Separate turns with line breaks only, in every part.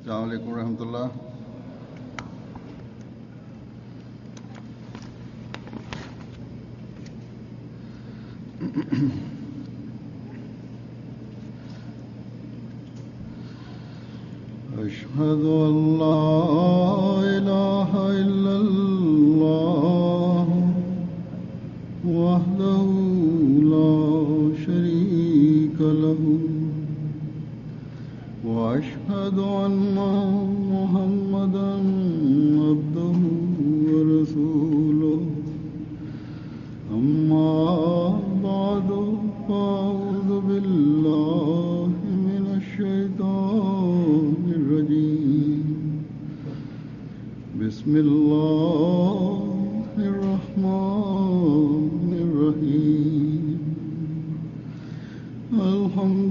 अलैक्म रहमतुल्लाह أشهد أن لا إله إلا الله وحده لا شريك له وأشهد أن محمدا عبده ورسوله أما بعد فأعوذ بالله من الشيطان الرجيم بسم الله الرحمن الرحيم الحمد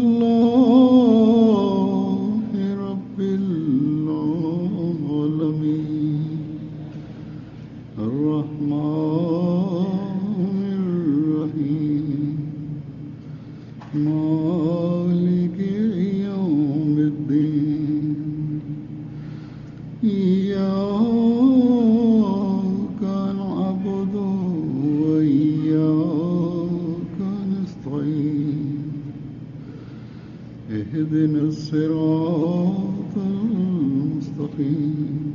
لله رب العالمين الرحمن الرحيم مالك يوم الدين إياك نعبد وإياك نستعين اهدنا الصراط المستقيم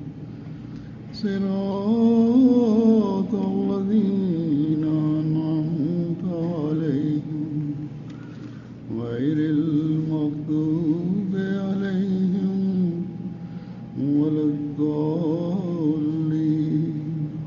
صراط الذين أنعمت عليهم غير المغضوب عليهم ولا الضالين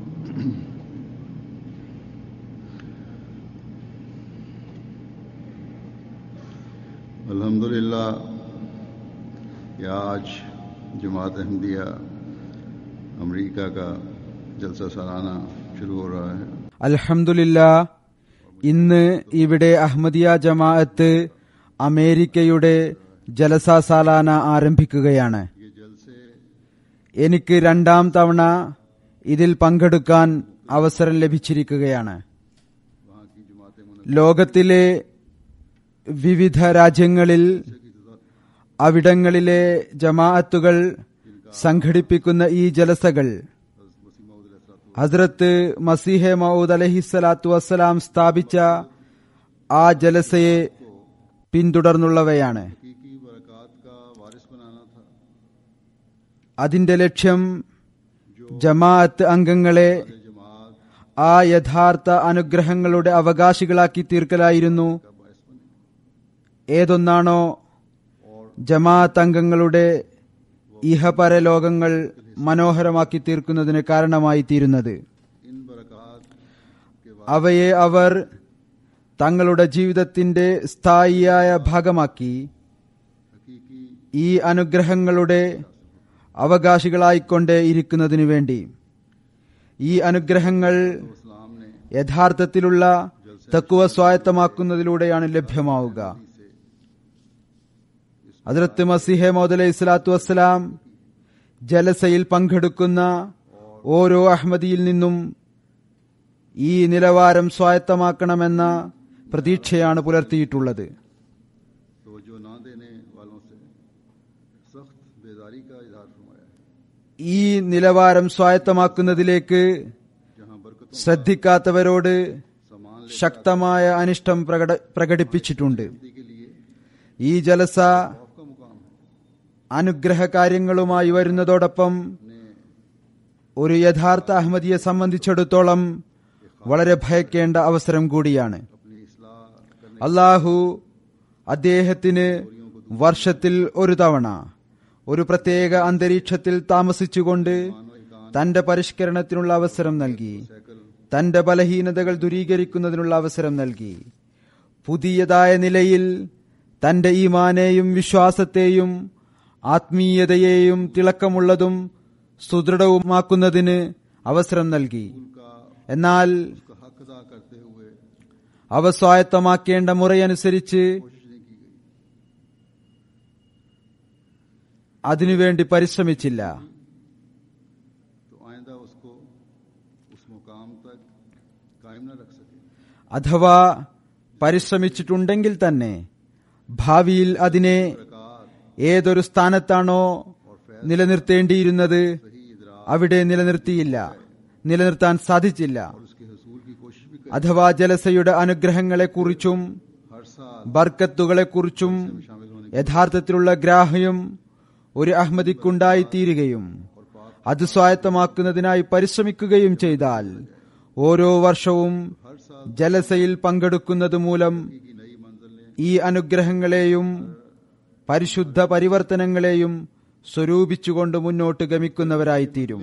अल्हम्दुलिल्लाह कि आज जमात अहमदिया अमेरिका का जलसा सालाना शुरू हो रहा है
അൽഹംദുലില്ല ഇന്ന് ഇവിടെ അഹമ്മദിയ ജമാഅത്ത് അമേരിക്കയുടെ ജലസ സാലാന ആരംഭിക്കുകയാണ് എനിക്ക് രണ്ടാം തവണ ഇതിൽ പങ്കെടുക്കാൻ അവസരം ലഭിച്ചിരിക്കുകയാണ് ലോകത്തിലെ വിവിധ രാജ്യങ്ങളിൽ അവിടങ്ങളിലെ ജമാഅത്തുകൾ സംഘടിപ്പിക്കുന്ന ഈ ജലസകൾ ഹസ്രത്ത് മസീഹെ മൗദ് അലഹിസ്സലാത്തു വസ്സലാം സ്ഥാപിച്ച ആ ജലസയെ പിന്തുടർന്നുള്ളവയാണ്
हकीकी बरक़ात का वारिस बनाना था
അതിന്റെ ലക്ഷ്യം ജമാഅത്ത് അംഗങ്ങളെ
जमात
ആ യഥാർത്ഥ അനുഗ്രഹങ്ങളുടെ അവകാശികളാക്കി തീർക്കലായിരുന്നു ഏതൊന്നാണോ ജമാഅത്ത് അംഗങ്ങളുടെ ഇഹപര ലോകങ്ങൾ മനോഹരമാക്കി തീർക്കുന്നതിന് കാരണമായി തീരുന്നത്
इन बरक़ात के
അവയെ അവർ തങ്ങളുടെ ജീവിതത്തിന്റെ സ്ഥായിയായ ഭാഗമാക്കി
हकीकी
ഈ അനുഗ്രഹങ്ങളുടെ അവകാശികളായിക്കൊണ്ടേ ഇരിക്കുന്നതിനു വേണ്ടി ഈ അനുഗ്രഹങ്ങൾ
इस्लाम ने
യഥാർത്ഥത്തിലുള്ള തക്കുവ സ്വായത്തമാക്കുന്നതിലൂടെയാണ് ലഭ്യമാവുക അതിർത്ത് മസിഹെ മൗദ് ഇസ്ലാത്തു വസ്സലാം ജലസയിൽ പങ്കെടുക്കുന്ന ഓരോ അഹമ്മദിയിൽ നിന്നും ഈ നിലവാരം സ്വായത്തമാക്കണമെന്ന പ്രതീക്ഷയാണ് പുലർത്തിയിട്ടുള്ളത്
तो जो ना देने वालों से सख्त बेदारी का इजहार फरमाया है
ഈ നിലവാരം സ്വായത്തമാക്കുന്നതിലേക്ക്
जहाँ बरकत
ശ്രദ്ധിക്കാത്തവരോട്
समान
ശക്തമായ അനിഷ്ടം പ്രകട പ്രകടിപ്പിച്ചിട്ടുണ്ട്
लेने के लिए
ഈ ജലസ
खौफ का मुकाम है
അനുഗ്രഹ കാര്യങ്ങളുമായി വരുന്നതോടൊപ്പം ഒരു യഥാർത്ഥ അഹമ്മദിയെ സംബന്ധിച്ചിടത്തോളം വളരെ ഭയക്കേണ്ട അവസരം കൂടിയാണ്
अपनी इसलाह करने
അള്ളാഹു അദ്ദേഹത്തിന് വർഷത്തിൽ ഒരു തവണ ഒരു പ്രത്യേക അന്തരീക്ഷത്തിൽ താമസിച്ചുകൊണ്ട് തന്റെ പരിഷ്കരണത്തിനുള്ള അവസരം നൽകി തന്റെ ബലഹീനതകൾ ദൂരീകരിക്കുന്നതിനുള്ള അവസരം നൽകി പുതിയതായ നിലയിൽ തന്റെ ഈമാനെയും വിശ്വാസത്തെയും ആത്മീയതയെയും തിളക്കമുള്ളതും സുദൃഢവുമാക്കുന്നതിന് അവസരം നൽകി എന്നാൽ
का हक अदा करते हुए
അവ സ്വായത്തമാക്കേണ്ട മുറയനുസരിച്ച് അതിനുവേണ്ടി പരിശ്രമിച്ചില്ല
तो आइंदा उसको उस मुकाम तक कायम न रख सके
അഥവാ പരിശ്രമിച്ചിട്ടുണ്ടെങ്കിൽ തന്നെ ഭാവിയിൽ അതിനെ ഏതൊരു സ്ഥാനത്താണോ നിലനിർത്തേണ്ടിയിരുന്നത്
सही इदरा
അവിടെ നിലനിർത്തിയില്ല നിലനിർത്താൻ സാധിച്ചില്ല
और उसके हसूल की कोशिश भी करें
അഥവാ ജലസയുടെ അനുഗ്രഹങ്ങളെക്കുറിച്ചും
हर साल
ബർക്കത്തുകളെക്കുറിച്ചും
शामिल होने
യഥാർത്ഥത്തിലുള്ള ഗ്രാഹ്യം ഒരു അഹമ്മദിക്കുണ്ടായിത്തീരുകയും അത് സ്വായത്തമാക്കുന്നതിനായി പരിശ്രമിക്കുകയും ചെയ്താൽ ഓരോ വർഷവും
हर साल
ജലസയിൽ പങ്കെടുക്കുന്നത് മൂലം
की नई मंजिलें
ഈ അനുഗ്രഹങ്ങളെയും പരിശുദ്ധ പരിവർത്തനങ്ങളെയും സ്വരൂപിച്ചുകൊണ്ട് മുന്നോട്ട് ഗമിക്കുന്നവരായിത്തീരും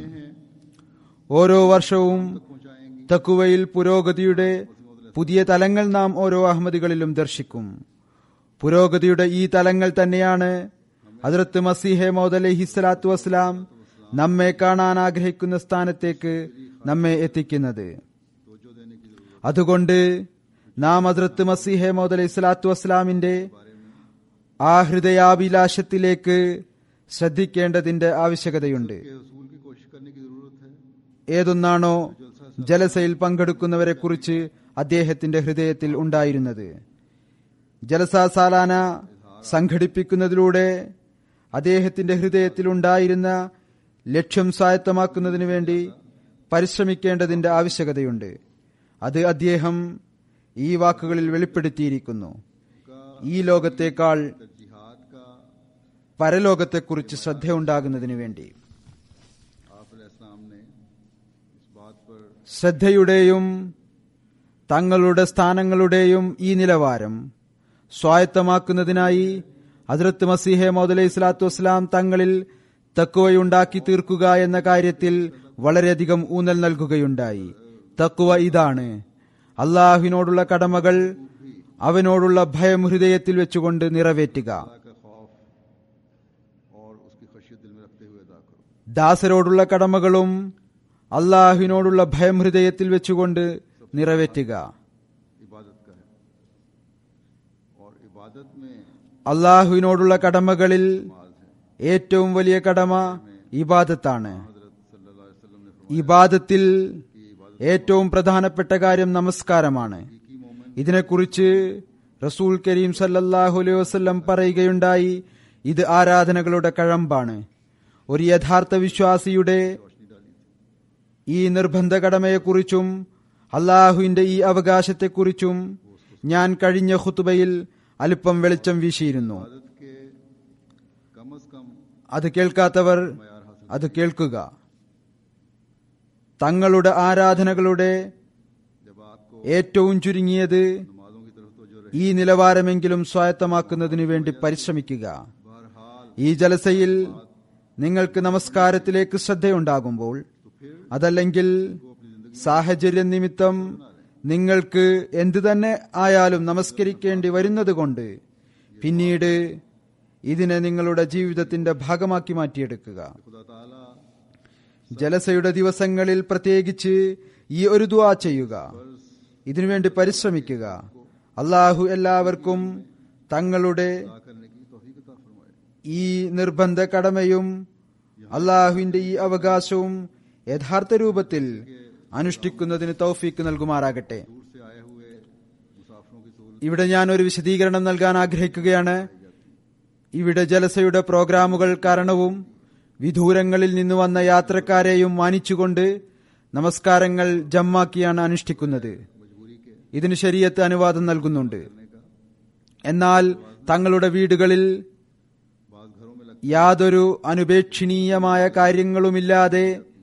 ഓരോ വർഷവും
पहुंचाएंगी
തക്കുവയിൽ പുരോഗതിയുടെ പുതിയ തലങ്ങൾ നാം ഓരോ അഹമ്മദികളിലും ദർശിക്കും പുരോഗതിയുടെ ഈ തലങ്ങൾ തന്നെയാണ് അതിർത്ത് മസീഹെ മൗദലഹി സ്വലാത്തു വസ്സലാം നമ്മെ കാണാൻ ആഗ്രഹിക്കുന്ന സ്ഥാനത്തേക്ക് നമ്മെ എത്തിക്കുന്നത്
तवज्जो देने की जरूरत
അതുകൊണ്ട് നാം അതിർത്ത് മസീഹെ മൗദലി സ്വലാത്തു വസ്സലാമിന്റെ ആ ഹൃദയാഭിലാഷത്തിലേക്ക് ശ്രദ്ധിക്കേണ്ടതിന്റെ ആവശ്യകതയുണ്ട്
के हसूल की कोशिश करने की जरूरत है
ഏതൊന്നാണോ ജലസയിൽ പങ്കെടുക്കുന്നവരെ കുറിച്ച് അദ്ദേഹത്തിന്റെ ഹൃദയത്തിൽ ഉണ്ടായിരുന്നത് ജലസ സാലാന സംഘടിപ്പിക്കുന്നതിലൂടെ അദ്ദേഹത്തിന്റെ ഹൃദയത്തിൽ ഉണ്ടായിരുന്ന ലക്ഷ്യം സ്വായത്തമാക്കുന്നതിനു വേണ്ടി പരിശ്രമിക്കേണ്ടതിന്റെ ആവശ്യകതയുണ്ട് അത് അദ്ദേഹം ഈ വാക്കുകളിൽ വെളിപ്പെടുത്തിയിരിക്കുന്നു ഈ ലോകത്തേക്കാൾ
जिहाद का
പരലോകത്തെക്കുറിച്ച് ശ്രദ്ധയുണ്ടാകുന്നതിനു വേണ്ടി
आप इस्लाम ने इस बात पर
ശ്രദ്ധയുടെയും തങ്ങളുടെ സ്ഥാനങ്ങളുടെയും ഈ നിലവാരം സ്വായത്തമാക്കുന്നതിനായി ഹജ്രത്ത് മസീഹെ മൗദലൈഹി സ്വലാത്തു വസ്സലാം തങ്ങളിൽ തക്കുവയുണ്ടാക്കി തീർക്കുക എന്ന കാര്യത്തിൽ വളരെയധികം ഊന്നൽ നൽകുകയുണ്ടായി തക്കുവ ഇതാണ് അള്ളാഹുവിനോടുള്ള കടമകൾ അവനോടുള്ള ഭയം ഹൃദയത്തിൽ വെച്ചുകൊണ്ട് നിറവേറ്റുക
अल्लाह का खौफ और उसकी खशियत दिल में रखते हुए अदा करो
ദാസരോടുള്ള കടമകളും അള്ളാഹുവിനോടുള്ള ഭയം ഹൃദയത്തിൽ വെച്ചുകൊണ്ട് നിറവേറ്റുക
इबादत का है और इबादत में
അള്ളാഹുവിനോടുള്ള കടമകളിൽ
माज है
ഏറ്റവും വലിയ കടമ ഇബാദത്താണ്
हजरत सल्लल्लाहु अलैहि वसल्लम ने
ഇബാദത്തിൽ ഏറ്റവും പ്രധാനപ്പെട്ട കാര്യം നമസ്കാരമാണ്
फरमाया की मोमेंट
ഇതിനെക്കുറിച്ച് റസൂൽ കരീം സല്ലല്ലാഹു അലൈഹി വസല്ലം പറയുകയുണ്ടായി ഇത് ആരാധനകളുടെ കഴമ്പാണ് ഒരു യഥാർത്ഥ വിശ്വാസിയുടെ
रोशनी डाली थी
ഈ നിർബന്ധ കടമയെക്കുറിച്ചും അള്ളാഹുവിന്റെ ഈ അവകാശത്തെക്കുറിച്ചും ഞാൻ കഴിഞ്ഞ ഖുത്തുബയിൽ അല്പം വെളിച്ചം വീശിയിരുന്നു
इबादत के कम अज कम
അത് കേൾക്കാത്തവർ
मैार हासिल
അത് കേൾക്കുക തങ്ങളുടെ ആരാധനകളുടെ
जब आपको
ഏറ്റവും ചുരുങ്ങിയത്
नमाजों की तरफ तो
ഈ നിലവാരമെങ്കിലും സ്വായത്തമാക്കുന്നതിനു വേണ്ടി പരിശ്രമിക്കുക
बहरहाल
ഈ ജലസയിൽ നിങ്ങൾക്ക് നമസ്കാരത്തിലേക്ക് ശ്രദ്ധയുണ്ടാകുമ്പോൾ അതല്ലെങ്കിൽ സാഹചര്യ നിമിത്തം നിങ്ങൾക്ക് എന്തു തന്നെ ആയാലും നമസ്കരിക്കേണ്ടി വരുന്നത് കൊണ്ട് പിന്നീട് ഇതിനെ നിങ്ങളുടെ ജീവിതത്തിന്റെ ഭാഗമാക്കി മാറ്റിയെടുക്കുക
खुदा ताला
ജലസയുടെ ദിവസങ്ങളിൽ പ്രത്യേകിച്ച് ഈ ഒരു ദുആ ചെയ്യുക ഇതിനുവേണ്ടി പരിശ്രമിക്കുക അള്ളാഹു എല്ലാവർക്കും തങ്ങളുടെ
अदा करने की तौफीक अता फरमाए
ഈ നിർബന്ധ കടമയും അള്ളാഹുവിന്റെ ഈ അവകാശവും യഥാർത്ഥ രൂപത്തിൽ അനുഷ്ഠിക്കുന്നതിന് തൗഫീക്ക് നൽകുമാറാകട്ടെ
दूर से आए हुए मुसाफिरों की सहूलत
ഇവിടെ ഞാൻ ഒരു വിശദീകരണം നൽകാൻ ആഗ്രഹിക്കുകയാണ് ഇവിടെ ജലസയുടെ പ്രോഗ്രാമുകൾ കാരണവും വിദൂരങ്ങളിൽ നിന്ന് വന്ന യാത്രക്കാരെയും മാനിച്ചുകൊണ്ട് നമസ്കാരങ്ങൾ ജമ്മാക്കിയാണ് അനുഷ്ഠിക്കുന്നത്
मजबूरी के
ഇതിന് ശരീരത്ത് അനുവാദം നൽകുന്നുണ്ട്
करने का
എന്നാൽ തങ്ങളുടെ വീടുകളിൽ
बाद घरों में लग
യാതൊരു അനുപേക്ഷണീയമായ കാര്യങ്ങളുമില്ലാതെ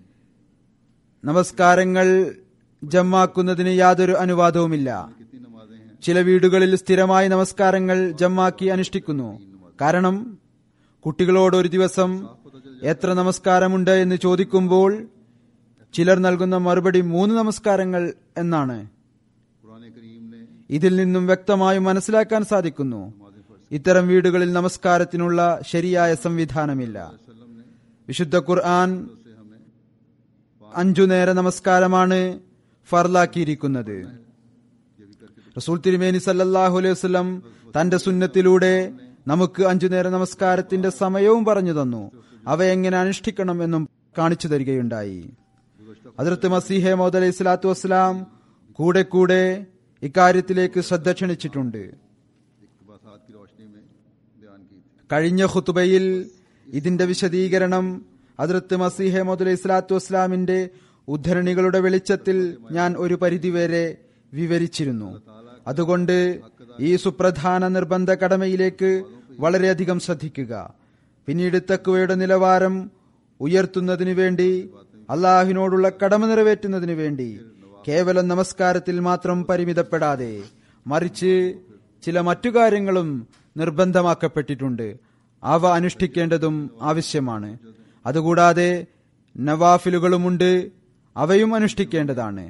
നമസ്കാരങ്ങൾ ജമ്മാക്കുന്നതിന് യാതൊരു അനുവാദവുമില്ല
कितनी नमाजें हैं
ചില വീടുകളിൽ സ്ഥിരമായി നമസ്കാരങ്ങൾ ജമ്മാക്കി അനുഷ്ഠിക്കുന്നു കാരണം കുട്ടികളോട് ഒരു ദിവസം എത്ര നമസ്കാരമുണ്ട് എന്ന് ചോദിക്കുമ്പോൾ ചിലർ നൽകുന്ന മറുപടി മൂന്ന് നമസ്കാരങ്ങൾ എന്നാണ്
कुरान करीम ने
ഇതിൽ നിന്നും വ്യക്തമായി മനസ്സിലാക്കാൻ സാധിക്കുന്നു ഇത്തരം വീടുകളിൽ നമസ്കാരത്തിനുള്ള ശരിയായ സംവിധാനമില്ല
वसल्लम ने
വിശുദ്ധ ഖുർആൻ
से हमें
അഞ്ചു നേര നമസ്കാരമാണ് ഫർലാക്കിയിരിക്കുന്നത്
ये भी करके
റസൂൽ തിരുമേനി സല്ലല്ലാഹു അലൈഹി വസല്ലം തന്റെ സുന്നത്തിലൂടെ നമുക്ക് അഞ്ചു നേര നമസ്കാരത്തിന്റെ സമയവും പറഞ്ഞു തന്നു അവ എങ്ങനെ അനുഷ്ഠിക്കണം എന്നും കാണിച്ചു തരികയുണ്ടായി അതിർത്ത് മസീഹെ മൗദ് അലൈഹി സ്വലാത്തു വസ്സലാം കൂടെ കൂടെ ഇക്കാര്യത്തിലേക്ക് ശ്രദ്ധ ക്ഷണിച്ചിട്ടുണ്ട്
इकतबासात की रोशनी में बयान की थी
കഴിഞ്ഞ ഖുത്തുബയിൽ ഇതിന്റെ വിശദീകരണം അതിർത്ത് മസീഹെ മുതൽ ഇസ്ലാത്തു വസ്ലാമിന്റെ ഉദ്ധരണികളുടെ വെളിച്ചത്തിൽ ഞാൻ ഒരു പരിധിവരെ വിവരിച്ചിരുന്നു അതുകൊണ്ട് ഈ സുപ്രധാന നിർബന്ധ കടമയിലേക്ക് വളരെയധികം ശ്രദ്ധിക്കുക പിന്നീട് തക്കുവയുടെ നിലവാരം ഉയർത്തുന്നതിനു വേണ്ടി അള്ളാഹുവിനോടുള്ള കടമ നിറവേറ്റുന്നതിനു വേണ്ടി കേവലം നമസ്കാരത്തിൽ മാത്രം പരിമിതപ്പെടാതെ മറിച്ച് ചില മറ്റു കാര്യങ്ങളും നിർബന്ധമാക്കപ്പെട്ടിട്ടുണ്ട് അവ അനുഷ്ഠിക്കേണ്ടതും ആവശ്യമാണ് അതുകൂടാതെ നവാഫിലുകളുമുണ്ട് അവയും അനുഷ്ഠിക്കേണ്ടതാണ്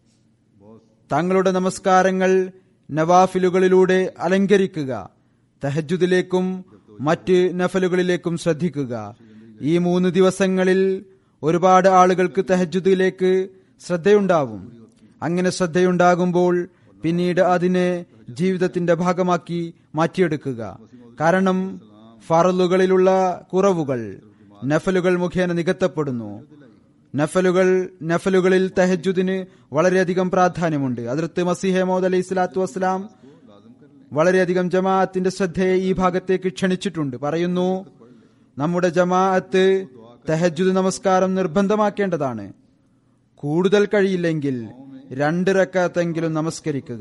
തങ്ങളുടെ നമസ്കാരങ്ങൾ നവാഫിലുകളിലൂടെ അലങ്കരിക്കുക തഹജുദിലേക്കും മറ്റ് നഫലുകളിലേക്കും ശ്രദ്ധിക്കുക ഈ മൂന്ന് ദിവസങ്ങളിൽ ഒരുപാട് ആളുകൾക്ക് തഹജുദിലേക്ക് ശ്രദ്ധയുണ്ടാവും അങ്ങനെ ശ്രദ്ധയുണ്ടാകുമ്പോൾ പിന്നീട് അതിനെ ജീവിതത്തിന്റെ ഭാഗമാക്കി മാറ്റിയെടുക്കുക കാരണം ഫറലുകളിലുള്ള കുറവുകൾ നഫലുകൾ മുഖേന നികത്തപ്പെടുന്നു നഫലുകൾ നഫലുകളിൽ തഹജുദിന് വളരെയധികം പ്രാധാന്യമുണ്ട് അതിർത്ത് മസിഹമോദ് അലൈഹി സ്വലാത്തു വസ്സലാം വളരെയധികം ജമാഅത്തിന്റെ ശ്രദ്ധയെ ഈ ഭാഗത്തേക്ക് ക്ഷണിച്ചിട്ടുണ്ട് പറയുന്നു നമ്മുടെ ജമാഅത്ത് തഹജുദ് നമസ്കാരം നിർബന്ധമാക്കേണ്ടതാണ് കൂടുതൽ കഴിയില്ലെങ്കിൽ രണ്ട് റക്കാത്തെങ്കിലും നമസ്കരിക്കുക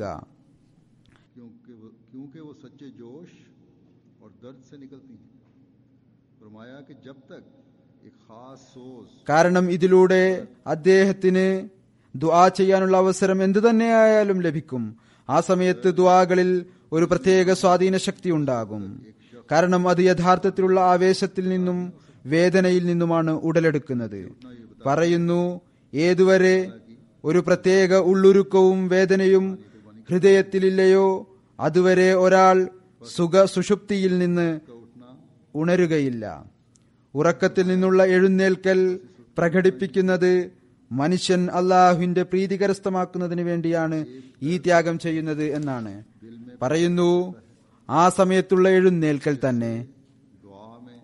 क्योंकि वो क्योंकि वो सच्चे जोश और दर्द से निकलती हैं फरमाया कि जब तक एक खास सोच
കാരണം ഇതിലൂടെ അദ്ദേഹത്തിന് ദുആ ചെയ്യാനുള്ള അവസരം എന്തു തന്നെയായാലും ലഭിക്കും ആ സമയത്ത് ദുആകളിൽ ഒരു പ്രത്യേക സ്വാധീന ശക്തി ഉണ്ടാകും കാരണം അത് യഥാർത്ഥത്തിലുള്ള ആവേശത്തിൽ നിന്നും വേദനയിൽ നിന്നുമാണ് ഉടലെടുക്കുന്നത് പറയുന്നു ഏതുവരെ ഒരു പ്രത്യേക ഉള്ളുരുക്കവും വേദനയും ഹൃദയത്തിലില്ലയോ അതുവരെ ഒരാൾ സുഖ സുഷുപ്തിയിൽ നിന്ന് ഉണരുകയില്ല ഉറക്കത്തിൽ നിന്നുള്ള എഴുന്നേൽക്കൽ പ്രകടിപ്പിക്കുന്നത് മനുഷ്യൻ അള്ളാഹുവിന്റെ പ്രീതി കരസ്ഥമാക്കുന്നതിന് വേണ്ടിയാണ് ഈ ത്യാഗം ചെയ്യുന്നത് എന്നാണ് പറയുന്നു ആ സമയത്തുള്ള എഴുന്നേൽക്കൽ തന്നെ
दुआ में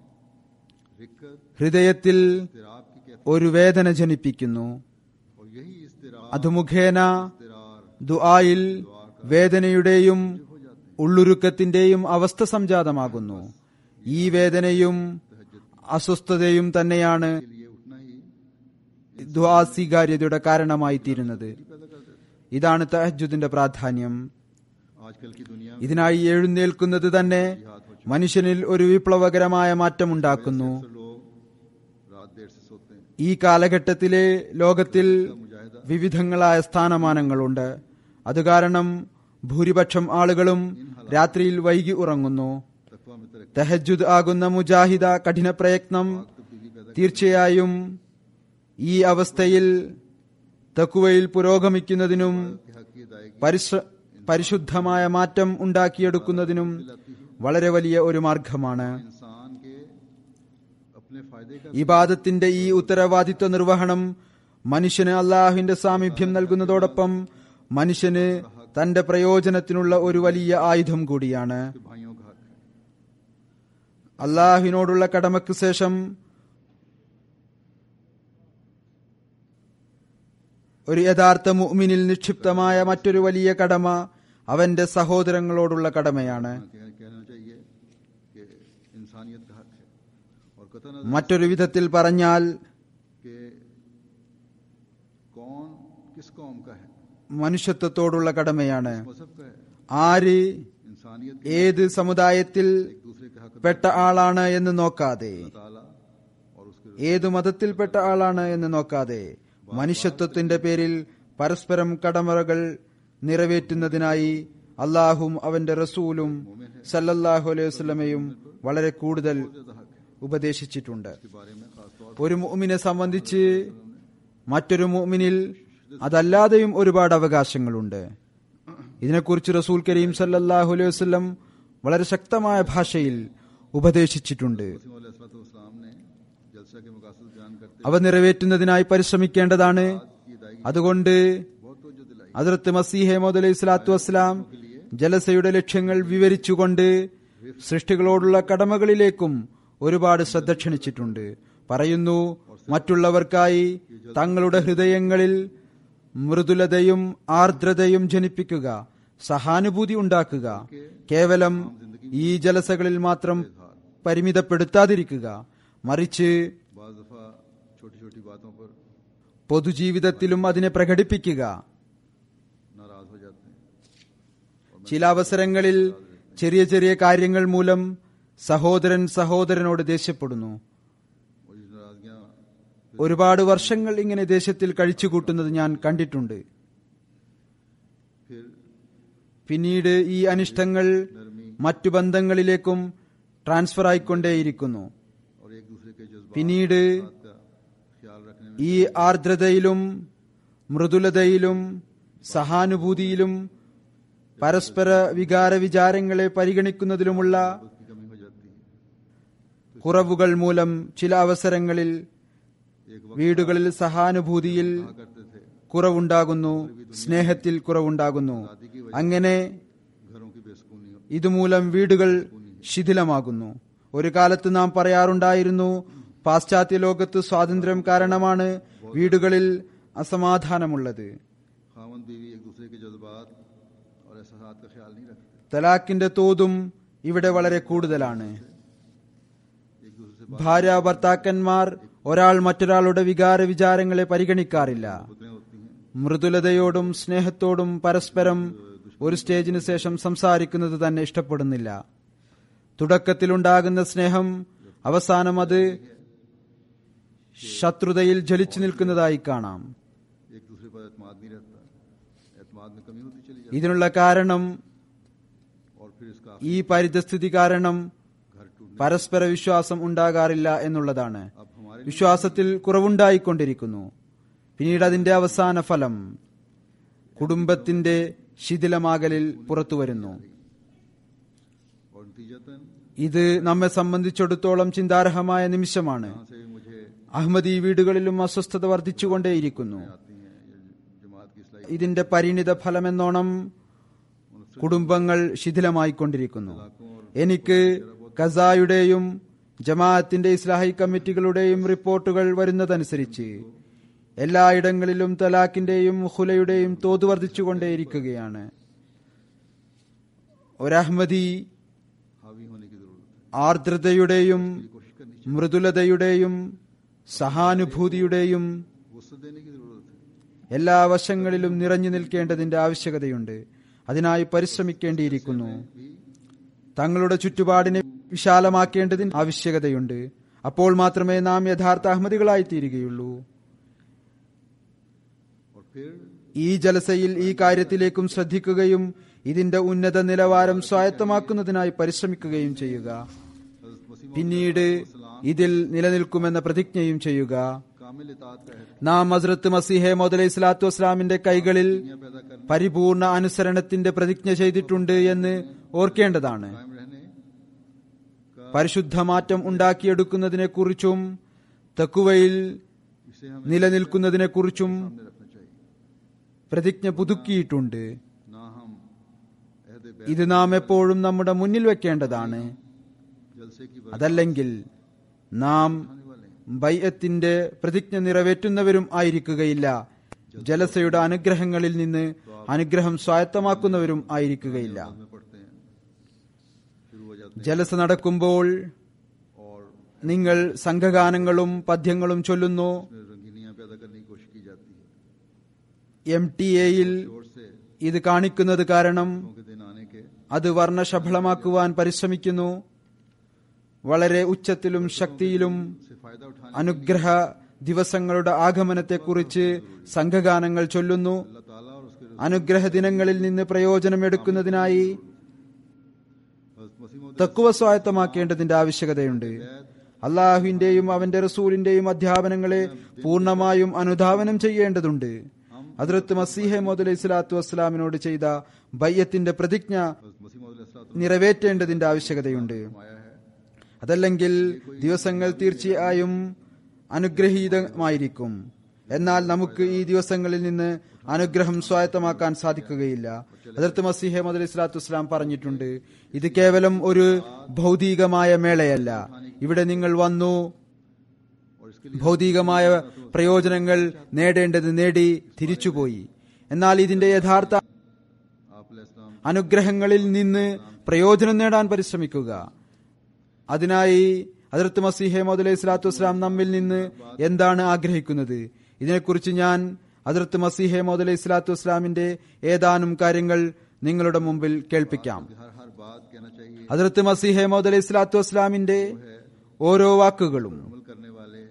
रिकत
ഹൃദയത്തിൽ
इस्तिराब की कहते
ഒരു വേദന ജനിപ്പിക്കുന്നു
और यही इस्तिराब
അത് മുഖേന
इस्तिरार
ദുആയിൽ വേദനയുടെയും ഉള്ളുരുക്കത്തിന്റെയും അവസ്ഥ സംജാതമാകുന്നു ഈ വേദനയും അസ്വസ്ഥതയും തന്നെയാണ്
के लिए उठना ही
ദുആ സ്വീകാര്യതയുടെ കാരണമായി തീരുന്നത് ഇതാണ് തഹജുദിന്റെ പ്രാധാന്യം
आजकल की दुनिया में
ഇതിനായി എഴുന്നേൽക്കുന്നത് തന്നെ മനുഷ്യനിൽ ഒരു വിപ്ലവകരമായ മാറ്റമുണ്ടാക്കുന്നു
अक्सर लोग रात देर से सोते हैं
ഈ കാലഘട്ടത്തിലെ ലോകത്തിൽ വിവിധങ്ങളായ സ്ഥാനമാനങ്ങളുണ്ട് അത് കാരണം ഭൂരിപക്ഷം ആളുകളും രാത്രിയിൽ വൈകി ഉറങ്ങുന്നു
तकवा में तरक्की
തെഹജുദ് ആകുന്ന മുജാഹിദ കഠിന പ്രയത്നം
तब्दीली पैदा
തീർച്ചയായും ഈ അവസ്ഥയിൽ തക്കുവയിൽ പുരോഗമിക്കുന്നതിനും
के हक की अदायगी
പരിശ്ര- പരിശുദ്ധമായ മാറ്റം ഉണ്ടാക്കിയെടുക്കുന്നതിനും വളരെ വലിയ ഒരു മാർഗമാണ്
इंसान के अपने फायदे का
ഇബാദത്തിന്റെ ഈ ഉത്തരവാദിത്വ നിർവഹണം മനുഷ്യന് അള്ളാഹുവിന്റെ സാമീപ്യം നൽകുന്നതോടൊപ്പം മനുഷ്യന് തന്റെ പ്രയോജനത്തിനുള്ള ഒരു വലിയ ആയുധം കൂടിയാണ്
भाइयों का हक है
അള്ളാഹുവിനോടുള്ള കടമയ്ക്ക് ശേഷം ഒരു യഥാർത്ഥ മുഅ്മിനിൽ നിക്ഷിപ്തമായ മറ്റൊരു വലിയ കടമ അവന്റെ സഹോദരങ്ങളോടുള്ള കടമയാണ്
कह- कहना चाहिए कि इंसानियत का हक है और कतन
മറ്റൊരു വിധത്തിൽ പറഞ്ഞാൽ
कि कौन किस कौम का है
മനുഷ്യത്വത്തോടുള്ള കടമയാണ്
मजहब का है
ആര്
इंसानियत
ഏത് സമുദായത്തിൽ
एक दूसरे के हक
പെട്ട ആളാണ് എന്ന് നോക്കാതെ
ताला और उसके
ഏതു മതത്തിൽപ്പെട്ട ആളാണ് എന്ന് നോക്കാതെ മനുഷ്യത്വത്തിന്റെ പേരിൽ പരസ്പരം കടമറകൾ നിറവേറ്റുന്നതിനായി അള്ളാഹും അവന്റെ റസൂലും സല്ലല്ലാഹു അലൈഹി വസല്ലമയും വളരെ കൂടുതൽ ഉപദേശിച്ചിട്ടുണ്ട്
बारे में खासतौर
ഒരു മുഅ്മിനെ സംബന്ധിച്ച് മറ്റൊരു മുഅ്മിനിൽ അതല്ലാതെയും ഒരുപാട് അവകാശങ്ങളുണ്ട് ഇതിനെക്കുറിച്ച് റസൂൽ കരീം സല്ലല്ലാഹു അലൈഹി വസല്ലം വളരെ ശക്തമായ ഭാഷയിൽ ഉപദേശിച്ചിട്ടുണ്ട്
इस्लाम ने जलसा के मकासद बयान करते
അവ നിറവേറ്റുന്നതിനായി പരിശ്രമിക്കേണ്ടതാണ് അതുകൊണ്ട്
बहुत तवज्जो दिलाई
അതിർത്ത് മസീഹമോദ് അലൈഹി സ്വലാത്തു വസ്സലാം ജലസയുടെ ലക്ഷ്യങ്ങൾ വിവരിച്ചുകൊണ്ട് സൃഷ്ടികളോടുള്ള കടമകളിലേക്കും ഒരുപാട് ശ്രദ്ധ ക്ഷണിച്ചിട്ടുണ്ട് പറയുന്നു മറ്റുള്ളവർക്കായി തങ്ങളുടെ ഹൃദയങ്ങളിൽ മൃദുലതയും ആർദ്രതയും ജനിപ്പിക്കുക സഹാനുഭൂതി ഉണ്ടാക്കുക കേവലം ഈ ജലസകളിൽ മാത്രം പരിമിതപ്പെടുത്താതിരിക്കുക മറിച്ച്
बाज दफा छोटी छोटी बातों पर
പൊതുജീവിതത്തിലും അതിനെ പ്രകടിപ്പിക്കുക
नाराज हो जाते हैं
ചില അവസരങ്ങളിൽ ചെറിയ ചെറിയ കാര്യങ്ങൾ മൂലം സഹോദരൻ സഹോദരനോട് ദേഷ്യപ്പെടുന്നു
और ये नाराजगियां
ഒരുപാട് വർഷങ്ങൾ ഇങ്ങനെ ദേശത്തിൽ കഴിച്ചുകൂട്ടുന്നത് ഞാൻ കണ്ടിട്ടുണ്ട്
फिर
പിന്നീട് ഈ അനിഷ്ടങ്ങൾ
नरमी
മറ്റു ബന്ധങ്ങളിലേക്കും ട്രാൻസ്ഫർ ആയിക്കൊണ്ടേയിരിക്കുന്നു
और एक दूसरे के जज्बात
പിന്നീട്
का ख्याल रखने में
ഈ ആർദ്രതയിലും മൃദുലതയിലും സഹാനുഭൂതിയിലും പരസ്പര വികാര വിചാരങ്ങളെ പരിഗണിക്കുന്നതിലുമുള്ള
की कमी हो जाती है
കുറവുകൾ മൂലം ചില അവസരങ്ങളിൽ
एक वक्त
വീടുകളിൽ സഹാനുഭൂതിയിൽ
कहा करते थे
കുറവുണ്ടാകുന്നു സ്നേഹത്തിൽ കുറവുണ്ടാകുന്നു അങ്ങനെ
घरों की बेसकूनी हो
ഇതുമൂലം വീടുകൾ ശിഥിലമാകുന്നു ഒരു കാലത്ത് നാം പറയാറുണ്ടായിരുന്നു പാശ്ചാത്യ ലോകത്ത് സ്വാതന്ത്ര്യം കാരണമാണ് വീടുകളിൽ അസമാധാനമുള്ളത്
खामन बीवी एक दूसरे के जज्बात और एहसास का ख्याल नहीं रखते
തലാഖിന്റെ തോതും ഇവിടെ വളരെ കൂടുതലാണ്
एक दूसरे से
ഭാര്യ ഭർത്താക്കന്മാർ ഒരാൾ മറ്റൊരാളുടെ വികാര വിചാരങ്ങളെ പരിഗണിക്കാറില്ല
बातें होती हैं
മൃദുലതയോടും സ്നേഹത്തോടും പരസ്പരം ഒരു സ്റ്റേജിന് ശേഷം സംസാരിക്കുന്നത് തന്നെ ഇഷ്ടപ്പെടുന്നില്ല തുടക്കത്തിലുണ്ടാകുന്ന സ്നേഹം അവസാനം അത് ശത്രുതയിൽ ജ്വലിച്ചു നിൽക്കുന്നതായി കാണാം
एक दूसरे पर एतमाद नहीं रहता एतमाद में कमी होती चली जाती
ഇതിനുള്ള കാരണം
है और फिर इसका
ഈ പരിതസ്ഥിതി കാരണം
घर टूटने
പരസ്പര വിശ്വാസം ഉണ്ടാകാറില്ല എന്നുള്ളതാണ്
अब हमारे
വിശ്വാസത്തിൽ കുറവുണ്ടായിക്കൊണ്ടിരിക്കുന്നു പിന്നീട് അതിന്റെ അവസാന ഫലം കുടുംബത്തിന്റെ ശിഥിലമാകലിൽ പുറത്തു വരുന്നു
और नतीजतन
ഇത് നമ്മെ സംബന്ധിച്ചിടത്തോളം ചിന്താർഹമായ നിമിഷമാണ്
यहाँ से मुझे
അഹമ്മദി വീടുകളിലും അസ്വസ്ഥത വർദ്ധിച്ചുകൊണ്ടേയിരിക്കുന്നു
आती हैं ये जमात की इसलाई
ഇതിന്റെ പരിണിത ഫലമെന്നോണം കുടുംബങ്ങൾ ശിഥിലമായിക്കൊണ്ടിരിക്കുന്നു എനിക്ക് കസായുടെയും ജമാഅത്തിന്റെ ഇസ്ലാഹി കമ്മിറ്റികളുടെയും റിപ്പോർട്ടുകൾ വരുന്നതനുസരിച്ച് എല്ലായിടങ്ങളിലും തലാഖിന്റെയും ഹുലയുടെയും തോത് വർദ്ധിച്ചുകൊണ്ടേയിരിക്കുകയാണ് ഒരഹമ്മദി
हावी होने की जरूरत है
ആർദ്രതയുടെയും
कोशिश करनी
മൃദുലതയുടെയും സഹാനുഭൂതിയുടെയും
चाहिए वसत देने की जरूरत है
എല്ലാ വശങ്ങളിലും നിറഞ്ഞു നിൽക്കേണ്ടതിന്റെ ആവശ്യകതയുണ്ട് അതിനായി പരിശ്രമിക്കേണ്ടിയിരിക്കുന്നു തങ്ങളുടെ ചുറ്റുപാടിനെ വിശാലമാക്കേണ്ടതിന് ആവശ്യകതയുണ്ട് അപ്പോൾ മാത്രമേ നാം യഥാർത്ഥ അഹമ്മദികളായി തീരുകയുള്ളൂ
और फिर
ഈ ജലസയിൽ ഈ കാര്യത്തിലേക്കും ശ്രദ്ധിക്കുകയും ഇതിന്റെ ഉന്നത നിലവാരം സ്വായത്തമാക്കുന്നതിനായി പരിശ്രമിക്കുകയും ചെയ്യുക
हजरत मसीह
പിന്നീട് ഇതിൽ നിലനിൽക്കുമെന്ന പ്രതിജ്ഞയും ചെയ്യുക
कामिल इतात का है
നാം ഹസ്രത്ത് മസീഹെ മുതലൈ സ്വലാത്തു വസ്ലാമിന്റെ കൈകളിൽ
पैदा करने
പരിപൂർണ അനുസരണത്തിന്റെ പ്രതിജ്ഞ ചെയ്തിട്ടുണ്ട് എന്ന് ഓർക്കേണ്ടതാണ്
कायम रहने
പരിശുദ്ധ മാറ്റം ഉണ്ടാക്കിയെടുക്കുന്നതിനെക്കുറിച്ചും തക്കുവയിൽ
इसे हमें
നിലനിൽക്കുന്നതിനെക്കുറിച്ചും
सामने रखना चाहिए
പ്രതിജ്ഞ പുതുക്കിയിട്ടുണ്ട്
ना हम अहद
ഇത് നാം എപ്പോഴും നമ്മുടെ മുന്നിൽ വെക്കേണ്ടതാണ്
जलसे की
അതല്ലെങ്കിൽ നാം
बढ़ाने वाले हैं
ബൈഅത്തിന്റെ പ്രതിജ്ഞ നിറവേറ്റുന്നവരും ആയിരിക്കുകയില്ല ജലസയുടെ അനുഗ്രഹങ്ങളിൽ നിന്ന് അനുഗ്രഹം സ്വായത്തമാക്കുന്നവരും ആയിരിക്കുകയില്ല
में पढ़ते हैं शुरू हो जाते
ജലസ നടക്കുമ്പോൾ
हैं और
നിങ്ങൾ സംഘഗാനങ്ങളും പദ്യങ്ങളും ചൊല്ലുന്നു
उसमें रंगीनियां पैदा करने की कोशिश की जाती है
എം ടി എയിൽ
जोर से
ഇത് കാണിക്കുന്നത് കാരണം
के दिन आने के
അത് വർണ്ണശബളമാക്കുവാൻ പരിശ്രമിക്കുന്നു വളരെ ഉച്ചത്തിലും ശക്തിയിലും
से फायदा उठाने
അനുഗ്രഹ ദിവസങ്ങളുടെ ആഗമനത്തെക്കുറിച്ച് സംഘഗാനങ്ങൾ ചൊല്ലുന്നു
अल्लाह ताला और उसके
അനുഗ്രഹ ദിനങ്ങളിൽ നിന്ന് പ്രയോജനമെടുക്കുന്നതിനായി
हजरत मसीह मौद
തക്കുവ സ്വായത്തമാക്കേണ്ടതിന്റെ ആവശ്യകതയുണ്ട് അള്ളാഹുവിന്റെയും അവന്റെ റസൂലിന്റെയും അധ്യാപനങ്ങളെ പൂർണ്ണമായും അനുധാവനം ചെയ്യേണ്ടതുണ്ട് അതിർത്ത് മസീഹെ മോദ് ഇസ്ലാത്തു വസ്സലാമിനോട് ചെയ്ത ബയ്യത്തിന്റെ പ്രതിജ്ഞ
हजरत मसीह मौद
നിറവേറ്റേണ്ടതിന്റെ ആവശ്യകതയുണ്ട്
आया है
അതല്ലെങ്കിൽ ദിവസങ്ങൾ തീർച്ചയായും അനുഗ്രഹീതമായിരിക്കും എന്നാൽ നമുക്ക് ഈ ദിവസങ്ങളിൽ നിന്ന് അനുഗ്രഹം സ്വായത്തമാക്കാൻ സാധിക്കുകയില്ല അതിർത്ത് മസീഹെ മദ് ഇസ്ലാത്തു വസ്സലാം പറഞ്ഞിട്ടുണ്ട് ഇത് കേവലം ഒരു ഭൗതികമായ മേളയല്ല ഇവിടെ നിങ്ങൾ വന്നു
और इसके
ഭൗതികമായ പ്രയോജനങ്ങൾ നേടേണ്ടത് നേടി തിരിച്ചുപോയി എന്നാൽ ഇതിന്റെ യഥാർത്ഥ
आप इस्लाम
അനുഗ്രഹങ്ങളിൽ നിന്ന് പ്രയോജനം നേടാൻ പരിശ്രമിക്കുക അതിനായി അതിർത്ത് മസീഹെ മൗദ് സ്വലാത്തു വസ്സലാം നമ്മിൽ നിന്ന് എന്താണ് ആഗ്രഹിക്കുന്നത് ഇതിനെക്കുറിച്ച് ഞാൻ അതിർത്ത് മസീഹെ മൗദ് സ്വലാത്തു വസ്സലാമിന്റെ ഏതാനും കാര്യങ്ങൾ നിങ്ങളുടെ മുമ്പിൽ കേൾപ്പിക്കാം
हर हर बात कहना चाहिए
അതിർത്ത് മസീഹെ മൗദ് സ്വലാത്തു വസ്സലാമിന്റെ ഓരോ വാക്കുകളും
अमल करने वाले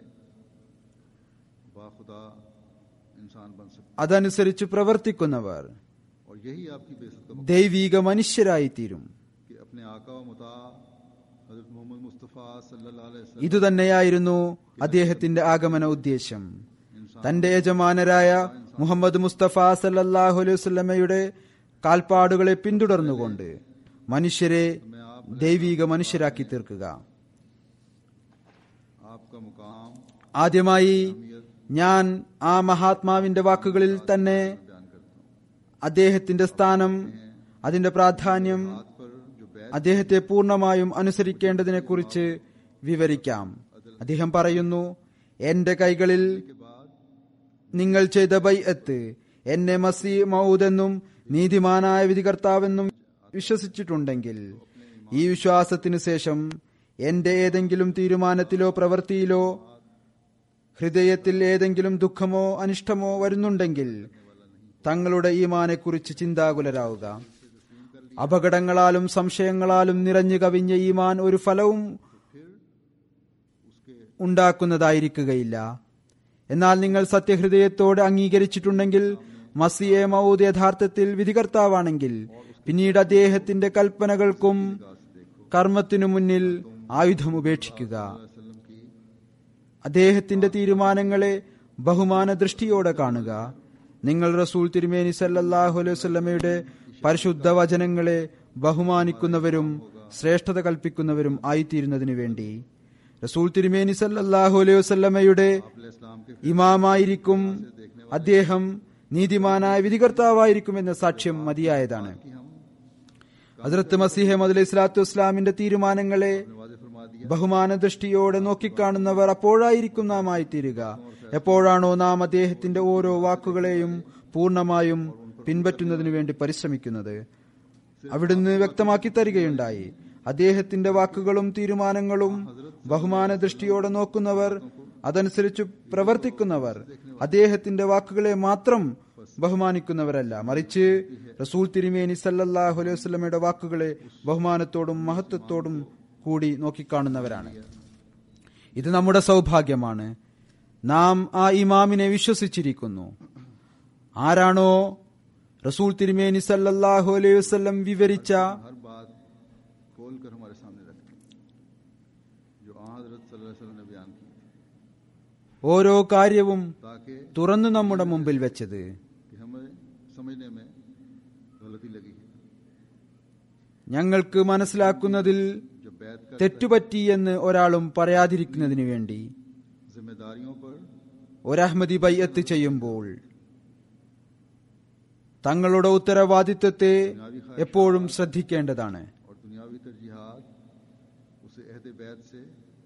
बाखुदा इंसान बन सकते
അതനുസരിച്ച് പ്രവർത്തിക്കുന്നവർ
हैं। और यही आपकी बेसत का
ദൈവീക മനുഷ്യരായിത്തീരും
मकसद कि अपने आका व मुता हजरत मोहम्मद मुस्तफ़ा सल्लल्लाहु अलैहि वसल्लम
ഇതുതന്നെയായിരുന്നു അദ്ദേഹത്തിന്റെ ആഗമന ഉദ്ദേശം തന്റെ യജമാനരായ മുഹമ്മദ് മുസ്തഫ സല്ലല്ലാഹു അലൈഹി വസല്ലമയുടെ കാൽപ്പാടുകളെ പിന്തുടർന്നുകൊണ്ട് മനുഷ്യരെ ദൈവീക മനുഷ്യരാക്കി തീർക്കുക
आपका मुकाम
ആദ്യമായി ഞാൻ ആ മഹാത്മാവിന്റെ വാക്കുകളിൽ തന്നെ
बयान करता हूँ
അദ്ദേഹത്തിന്റെ സ്ഥാനം അതിന്റെ പ്രാധാന്യം
बात पर जो बैत
അദ്ദേഹത്തെ പൂർണ്ണമായും അനുസരിക്കേണ്ടതിനെക്കുറിച്ച് വിവരിക്കാം അദ്ദേഹം പറയുന്നു എന്റെ കൈകളിൽ
के बाद
നിങ്ങൾ ചെയ്ത ബൈഅത്ത് എന്നെ മസി മൗദെന്നും നീതിമാനായ വിധികർത്താവെന്നും വിശ്വസിച്ചിട്ടുണ്ടെങ്കിൽ ഈ വിശ്വാസത്തിനു ശേഷം എന്റെ ഏതെങ്കിലും തീരുമാനത്തിലോ പ്രവൃത്തിയിലോ ഹൃദയത്തിൽ ഏതെങ്കിലും ദുഃഖമോ അനിഷ്ടമോ വരുന്നുണ്ടെങ്കിൽ തങ്ങളുടെ ഈമാനെക്കുറിച്ച് ചിന്താകുലരാവുക അപകടങ്ങളാലും സംശയങ്ങളാലും നിറഞ്ഞു കവിഞ്ഞ ഈമാൻ ഒരു ഫലവും ഉണ്ടാക്കുന്നതായിരിക്കുകയില്ല എന്നാൽ നിങ്ങൾ സത്യഹൃദയത്തോടെ അംഗീകരിച്ചിട്ടുണ്ടെങ്കിൽ മസിയെ മൗദ് യഥാർത്ഥത്തിൽ വിധികർത്താവാണെങ്കിൽ പിന്നീട് അദ്ദേഹത്തിന്റെ കൽപ്പനകൾക്കും കർമ്മത്തിനു മുന്നിൽ ആയുധം ഉപേക്ഷിക്കുക
वसल्लम की
അദ്ദേഹത്തിന്റെ തീരുമാനങ്ങളെ ബഹുമാന ദൃഷ്ടിയോടെ കാണുക നിങ്ങൾ റസൂൽ തിരുമേനി സല്ലല്ലാഹു അലൈഹി വസല്ലമയുടെ പരിശുദ്ധ വചനങ്ങളെ ബഹുമാനിക്കുന്നവരും ശ്രേഷ്ഠത കൽപ്പിക്കുന്നവരും ആയിത്തീരുന്നതിനു വേണ്ടി റസൂൽ തിരുമേനി സല്ലല്ലാഹു അലൈഹി വസല്ലമയുടെ
इस्लाम के
ഇമാമായിരിക്കും അദ്ദേഹം നീതിമാനായ വിധികർത്താവായിരിക്കും എന്ന സാക്ഷ്യം മതിയായതാണ്
कि हम
ഹസ്രത്ത് മസീഹ് അലൈഹി സ്വലാത്തു വസ്സലാമിന്റെ തീരുമാനങ്ങളെ
वादे फरमा दिया
ബഹുമാന ദൃഷ്ടിയോടെ നോക്കിക്കാണുന്നവർ അപ്പോഴായിരിക്കും നാം ആയിത്തീരുക എപ്പോഴാണോ നാം അദ്ദേഹത്തിന്റെ ഓരോ വാക്കുകളെയും പൂർണ്ണമായും പിൻപറ്റുന്നതിനു വേണ്ടി പരിശ്രമിക്കുന്നത് അവിടുന്ന് വ്യക്തമാക്കി തരികയുണ്ടായി അദ്ദേഹത്തിന്റെ വാക്കുകളും തീരുമാനങ്ങളും ബഹുമാന ദൃഷ്ടിയോടെ നോക്കുന്നവർ അതനുസരിച്ച് പ്രവർത്തിക്കുന്നവർ അദ്ദേഹത്തിന്റെ വാക്കുകളെ മാത്രം ബഹുമാനിക്കുന്നവരല്ല മറിച്ച് റസൂൽ തിരുമേനി സല്ലല്ലാഹു അലൈഹി വസല്ലമയുടെ വാക്കുകളെ ബഹുമാനത്തോടും മഹത്വത്തോടും കൂടി നോക്കിക്കാണുന്നവരാണ് ഇത് നമ്മുടെ സൗഭാഗ്യമാണ് നാം ആ ഇമാമിനെ വിശ്വസിച്ചിരിക്കുന്നു ആരാണോ റസൂൽ തിരുമേനി സല്ലല്ലാഹു അലൈഹി വസല്ലം വിവരിച്ച
हर बात खोल कर हमारे सामने रखते हैं जो आ हजरत सल्लल्लाहु अलैहि वसल्लम ने बयान की
ഓരോ കാര്യവും
ताकि
തുറന്നു നമ്മുടെ മുമ്പിൽ വെച്ചത്
कि हमें समझने में गलती लगी है
ഞങ്ങൾക്ക് മനസ്സിലാക്കുന്നതിൽ
जब बैत का
തെറ്റുപറ്റി എന്ന് ഒരാളും പറയാതിരിക്കുന്നതിനു വേണ്ടി
जिम्मेदारियों पर
ഒരഹമ്മദി ബയ്യത്ത് ചെയ്യുമ്പോൾ തങ്ങളുടെ ഉത്തരവാദിത്വത്തെ എപ്പോഴും ശ്രദ്ധിക്കേണ്ടതാണ്
और दुनियावी तरजीहात उसे अहद बैत से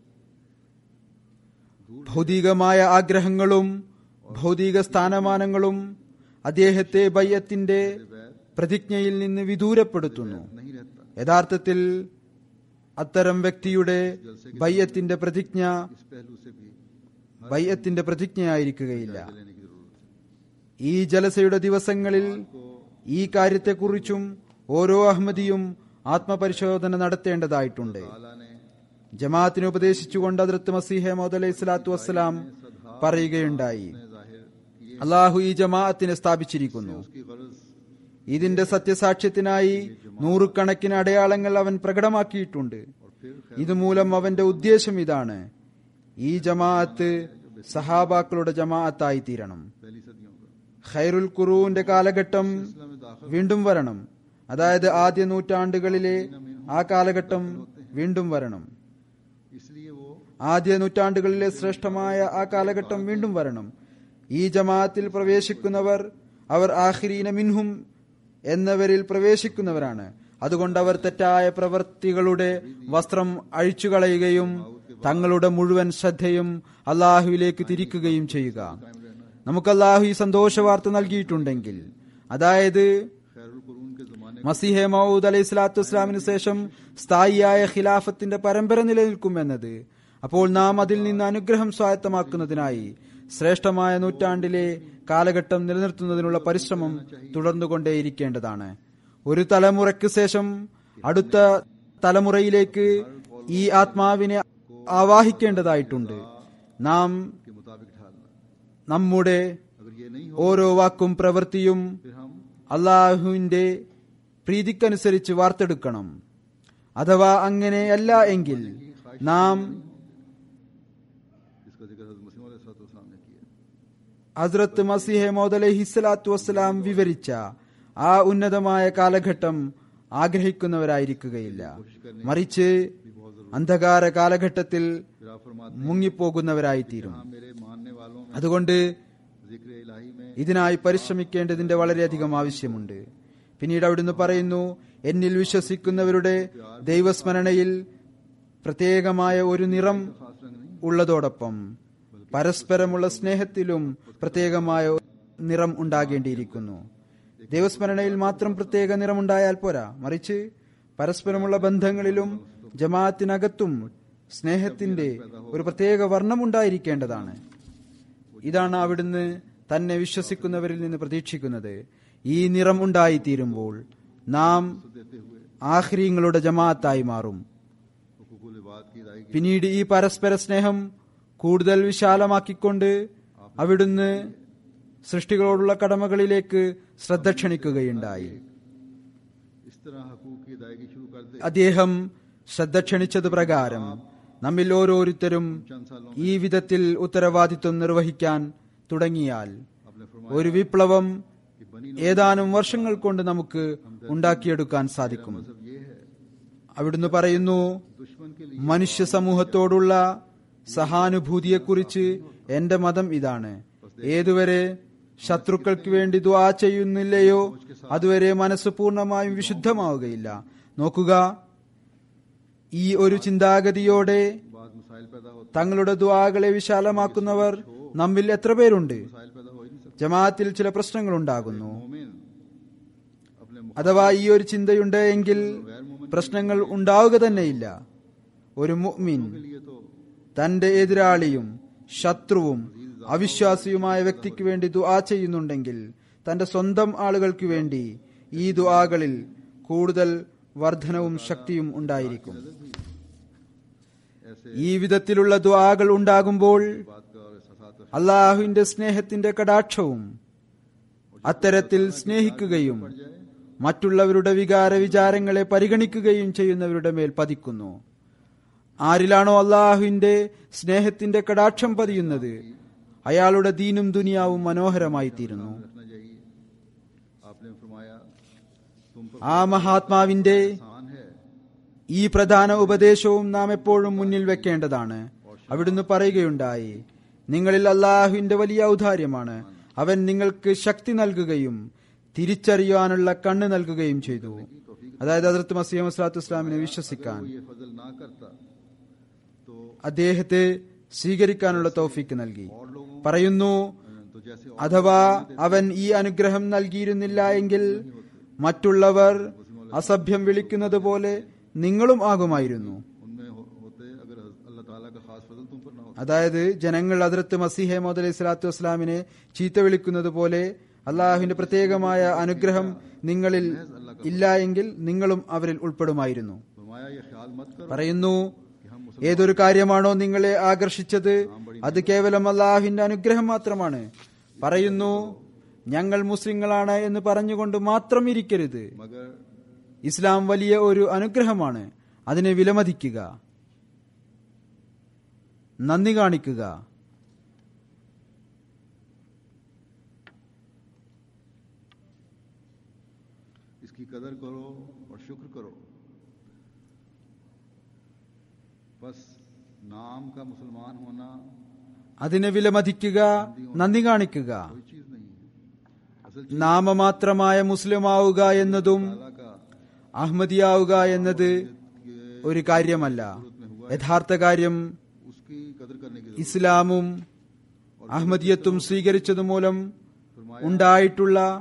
ഭൗതികമായ ആഗ്രഹങ്ങളും ഭൗതിക സ്ഥാനമാനങ്ങളും അദ്ദേഹത്തെ ബയ്യത്തിന്റെ പ്രതിജ്ഞയിൽ നിന്ന് വിദൂരപ്പെടുത്തുന്നു
नहीं रहता
യഥാർത്ഥത്തിൽ അത്തരം വ്യക്തിയുടെ ബയ്യത്തിന്റെ പ്രതിജ്ഞ
इस पहलू से भी
ബയ്യത്തിന്റെ പ്രതിജ്ഞയായിരിക്കുകയില്ല
लेने की जरूरत है
ഈ ജലസയുടെ ദിവസങ്ങളിൽ ഈ കാര്യത്തെക്കുറിച്ചും ഓരോ അഹമ്മദിയും ആത്മപരിശോധന നടത്തേണ്ടതായിട്ടുണ്ട്
ताला ने
ജമാഅത്തിനെ ഉപദേശിച്ചുകൊണ്ട് അതിർത്ത് മസീഹ മൗദ് അലൈഹി സ്വലാത്തു വസ്സലാം പറയുകയുണ്ടായി
जाहिर किए
അള്ളാഹു ഈ ജമാഅത്തിനെ സ്ഥാപിച്ചിരിക്കുന്നു
उसकी गरज
ഇതിന്റെ സത്യസാക്ഷ്യത്തിനായി നൂറുകണക്കിന് അടയാളങ്ങൾ അവൻ പ്രകടമാക്കിയിട്ടുണ്ട്
और फिर
ഇതുമൂലം അവന്റെ ഉദ്ദേശം ഇതാണ് ഈ ജമാഅത്ത് സഹാബാക്കളുടെ ജമാഅത്തായി തീരണം
पहली सदियों का
ഖൈറുൽ ഖുറൂന്റെ കാലഘട്ടം
इस्लाम में दाखिल
വീണ്ടും വരണം അതായത് ആദ്യ നൂറ്റാണ്ടുകളിലെ ആ കാലഘട്ടം വീണ്ടും വരണം
इसलिए वो
ആദ്യ നൂറ്റാണ്ടുകളിലെ ശ്രേഷ്ഠമായ ആ കാലഘട്ടം വീണ്ടും വരണം ഈ ജമാഅത്തിൽ പ്രവേശിക്കുന്നവർ അവർ ആഖിരീന മിൻഹും എന്നവരിൽ പ്രവേശിക്കുന്നവരാണ് അതുകൊണ്ട് അവർ തെറ്റായ പ്രവർത്തികളുടെ വസ്ത്രം അഴിച്ചുകളയുകയും തങ്ങളുടെ മുഴുവൻ ശ്രദ്ധയും അള്ളാഹുവിലേക്ക് തിരിക്കുകയും ചെയ്യുക നമുക്ക് അള്ളാഹു ഈ സന്തോഷ വാർത്ത നൽകിയിട്ടുണ്ടെങ്കിൽ അതായത്
खैरुल कुरून के जमाने
മസിഹെ മൗദ് അലൈഹി സ്വലാത്തു വസ്സലാമിന് ശേഷം സ്ഥായിയായ ഖിലാഫത്തിന്റെ പരമ്പര നിലനിൽക്കുമെന്നത് അപ്പോൾ നാം അതിൽ നിന്ന് അനുഗ്രഹം സ്വായത്തമാക്കുന്നതിനായി ശ്രേഷ്ഠമായ നൂറ്റാണ്ടിലെ കാലഘട്ടം നിലനിർത്തുന്നതിനുള്ള പരിശ്രമം തുടർന്നുകൊണ്ടേയിരിക്കേണ്ടതാണ് ഒരു തലമുറയ്ക്ക് ശേഷം അടുത്ത തലമുറയിലേക്ക് ഈ ആത്മാവിനെ ആവാഹിക്കേണ്ടതായിട്ടുണ്ട് നാം
के मुताबिक ढालना
നമ്മുടെ
अगर ये नहीं हो
ഓരോ വാക്കും പ്രവൃത്തിയും
फिर हम
അള്ളാഹുവിന്റെ പ്രീതിക്കനുസരിച്ച് വാർത്തെടുക്കണം അഥവാ അങ്ങനെയല്ല എങ്കിൽ നാം
इसका जिक्र हजरत मसीह अलैहिस्सलाम ने किया
ഹസ്രത്ത് മസിഹെ മോദലഹിസ്ലാത്തു വസ്സലാം വിവരിച്ച ആ ഉന്നതമായ കാലഘട്ടം ആഗ്രഹിക്കുന്നവരായിരിക്കുകയില്ല മറിച്ച് അന്ധകാര കാലഘട്ടത്തിൽ
फिर आप फरमाते
മുങ്ങിപ്പോകുന്നവരായിത്തീരും
हैं मेरे मानने वालों में
അതുകൊണ്ട്
जिक्र इलाही में
ഇതിനായി പരിശ്രമിക്കേണ്ടതിന്റെ വളരെയധികം ആവശ്യമുണ്ട് പിന്നീട് അവിടുന്ന് പറയുന്നു എന്നിൽ വിശ്വസിക്കുന്നവരുടെ ദൈവസ്മരണയിൽ പ്രത്യേകമായ ഒരു നിറം
खास रंग नहीं
ഉള്ളതോടൊപ്പം പരസ്പരമുള്ള സ്നേഹത്തിലും പ്രത്യേകമായ നിറം ഉണ്ടാകേണ്ടിയിരിക്കുന്നു ദൈവസ്മരണയിൽ മാത്രം പ്രത്യേക നിറമുണ്ടായാൽ പോരാ മറിച്ച് പരസ്പരമുള്ള ബന്ധങ്ങളിലും ജമാഅത്തിനകത്തും സ്നേഹത്തിന്റെ ഒരു പ്രത്യേക വർണ്ണം ഉണ്ടായിരിക്കേണ്ടതാണ് ഇതാണ് അവിടുന്ന് തന്നെ വിശ്വസിക്കുന്നവരിൽ നിന്ന് പ്രതീക്ഷിക്കുന്നത് ഈ നിറം ഉണ്ടായിത്തീരുമ്പോൾ നാം
देते हुए
ആഹ്രീങ്ങളുടെ ജമാഅത്തായി മാറും
हुकूकुल इबाद की अदायगी
പിന്നീട് ഈ പരസ്പര സ്നേഹം കൂടുതൽ വിശാലമാക്കിക്കൊണ്ട് അവിടുന്ന് സൃഷ്ടികളോടുള്ള കടമകളിലേക്ക് ശ്രദ്ധ ക്ഷണിക്കുകയുണ്ടായി
इस तरह हकूक की अदायगी शुरू कर दे
അദ്ദേഹം ശ്രദ്ധ ക്ഷണിച്ചത് പ്രകാരം നമ്മിൽ ഓരോരുത്തരും
चंद सालों
ഈ വിധത്തിൽ ഉത്തരവാദിത്വം നിർവഹിക്കാൻ തുടങ്ങിയാൽ
आपने फरमाया
ഒരു വിപ്ലവം
कि बनी
ഏതാനും വർഷങ്ങൾ കൊണ്ട് നമുക്ക് ഉണ്ടാക്കിയെടുക്കാൻ സാധിക്കും
मतलब ये है
അവിടുന്ന് പറയുന്നു
दुश्मन के लिए
മനുഷ്യ സമൂഹത്തോടുള്ള സഹാനുഭൂതിയെക്കുറിച്ച് എന്റെ മതം ഇതാണ് ഏതുവരെ ശത്രുക്കൾക്ക് വേണ്ടി ദ്വാ ചെയ്യുന്നില്ലയോ അതുവരെ മനസ്സ് പൂർണ്ണമായും വിശുദ്ധമാവുകയില്ല നോക്കുക ഈ ഒരു ചിന്താഗതിയോടെ
बाद मसाइल पैदा होते
തങ്ങളുടെ ദ്വാകളെ വിശാലമാക്കുന്നവർ നമ്മിൽ എത്ര പേരുണ്ട്
मसाइल पैदा हो ही नहीं सकते
ജമാഅത്തിൽ ചില പ്രശ്നങ്ങൾ ഉണ്ടാകുന്നു
मोमिन अपने मुख
അഥവാ ഈ ഒരു ചിന്തയുണ്ട് എങ്കിൽ പ്രശ്നങ്ങൾ ഉണ്ടാവുക തന്നെയില്ല ഒരു മുഅ്മിൻ
के लिए तो
തന്റെ എതിരാളിയും ശത്രുവും അവിശ്വാസിയുമായ വ്യക്തിക്ക് വേണ്ടി ദുആ ചെയ്യുന്നുണ്ടെങ്കിൽ തന്റെ സ്വന്തം ആളുകൾക്ക് വേണ്ടി ഈ ദുആകളിൽ കൂടുതൽ വർധനവും ശക്തിയും ഉണ്ടായിരിക്കും
ऐसे
ഈ വിധത്തിലുള്ള ദുആകൾ ഉണ്ടാകുമ്പോൾ
बात का और एहसास
അള്ളാഹുവിന്റെ സ്നേഹത്തിന്റെ കടാക്ഷവും അത്തരത്തിൽ സ്നേഹിക്കുകയും മറ്റുള്ളവരുടെ വികാര വിചാരങ്ങളെ പരിഗണിക്കുകയും ചെയ്യുന്നവരുടെ മേൽ പതിക്കുന്നു ആരിലാണോ അള്ളാഹുവിന്റെ സ്നേഹത്തിന്റെ കടാക്ഷം പതിയുന്നത് അയാളുടെ ദീനും ദുനിയാവും മനോഹരമായി തീരുന്നു
रखना चाहिए आपने फरमाया तुम पर
ആ മഹാത്മാവിന്റെ
आसान है
ഈ പ്രധാന ഉപദേശവും നാം എപ്പോഴും മുന്നിൽ വെക്കേണ്ടതാണ് അവിടുന്ന് പറയുകയുണ്ടായി നിങ്ങളിൽ അള്ളാഹുവിന്റെ വലിയ ഔദാര്യമാണ് അവൻ നിങ്ങൾക്ക് ശക്തി നൽകുകയും തിരിച്ചറിയാനുള്ള കണ്ണ് നൽകുകയും ചെയ്തു അതായത് അതിർത്ത് മസീം അസ്ലാത്തു ഇസ്ലാമിനെ വിശ്വസിക്കാൻ
ये फजल ना करता तो
അദ്ദേഹത്തെ സ്വീകരിക്കാനുള്ള തൗഫീക്ക് നൽകി
और लोगों
പറയുന്നു
तो जैसे और
അഥവാ അവൻ ഈ അനുഗ്രഹം നൽകിയിരുന്നില്ല എങ്കിൽ മറ്റുള്ളവർ അസഭ്യം വിളിക്കുന്നത് പോലെ നിങ്ങളും ആകുമായിരുന്നു
उनमें हो, होते अगर अल्लाह ताला का खास फजल तुम पर ना होता
അതായത് ജനങ്ങൾ അതിർത്ത് മസീഹെ മോദ് അലൈഹി സ്വലാത്തു വസ്സലാമിനെ ചീത്ത വിളിക്കുന്നത് പോലെ അള്ളാഹുവിന്റെ പ്രത്യേകമായ അനുഗ്രഹം നിങ്ങളിൽ ഇല്ല എങ്കിൽ നിങ്ങളും അവരിൽ ഉൾപ്പെടുമായിരുന്നു
फरमाया ये ख्याल मत करो
പറയുന്നു ഏതൊരു കാര്യമാണോ നിങ്ങളെ ആകർഷിച്ചത് അത് കേവലം അള്ളാഹുവിന്റെ അനുഗ്രഹം മാത്രമാണ് പറയുന്നു ഞങ്ങൾ മുസ്ലിങ്ങളാണ് എന്ന് പറഞ്ഞുകൊണ്ട് മാത്രം ഇരിക്കരുത്
मगर
ഇസ്ലാം വലിയ ഒരു അനുഗ്രഹമാണ് അതിനെ വിലമതിക്കുക നന്ദി കാണിക്കുക
इसकी कदर करो और शुक्र करो बस नाम का मुसलमान होना
അതിനെ വിലമതിക്കുക നന്ദി കാണിക്കുക
कोई चीज नहीं है असल
നാമമാത്രമായ മുസ്ലിമാവുക എന്നതും
ताला का
അഹമ്മദിയാവുക എന്നത് ഒരു കാര്യമല്ല യഥാർത്ഥ കാര്യം
उसकी कदर करने की
ഇസ്ലാമും അഹമ്മദിയത്തും സ്വീകരിച്ചതുമൂലം ഉണ്ടായിട്ടുള്ള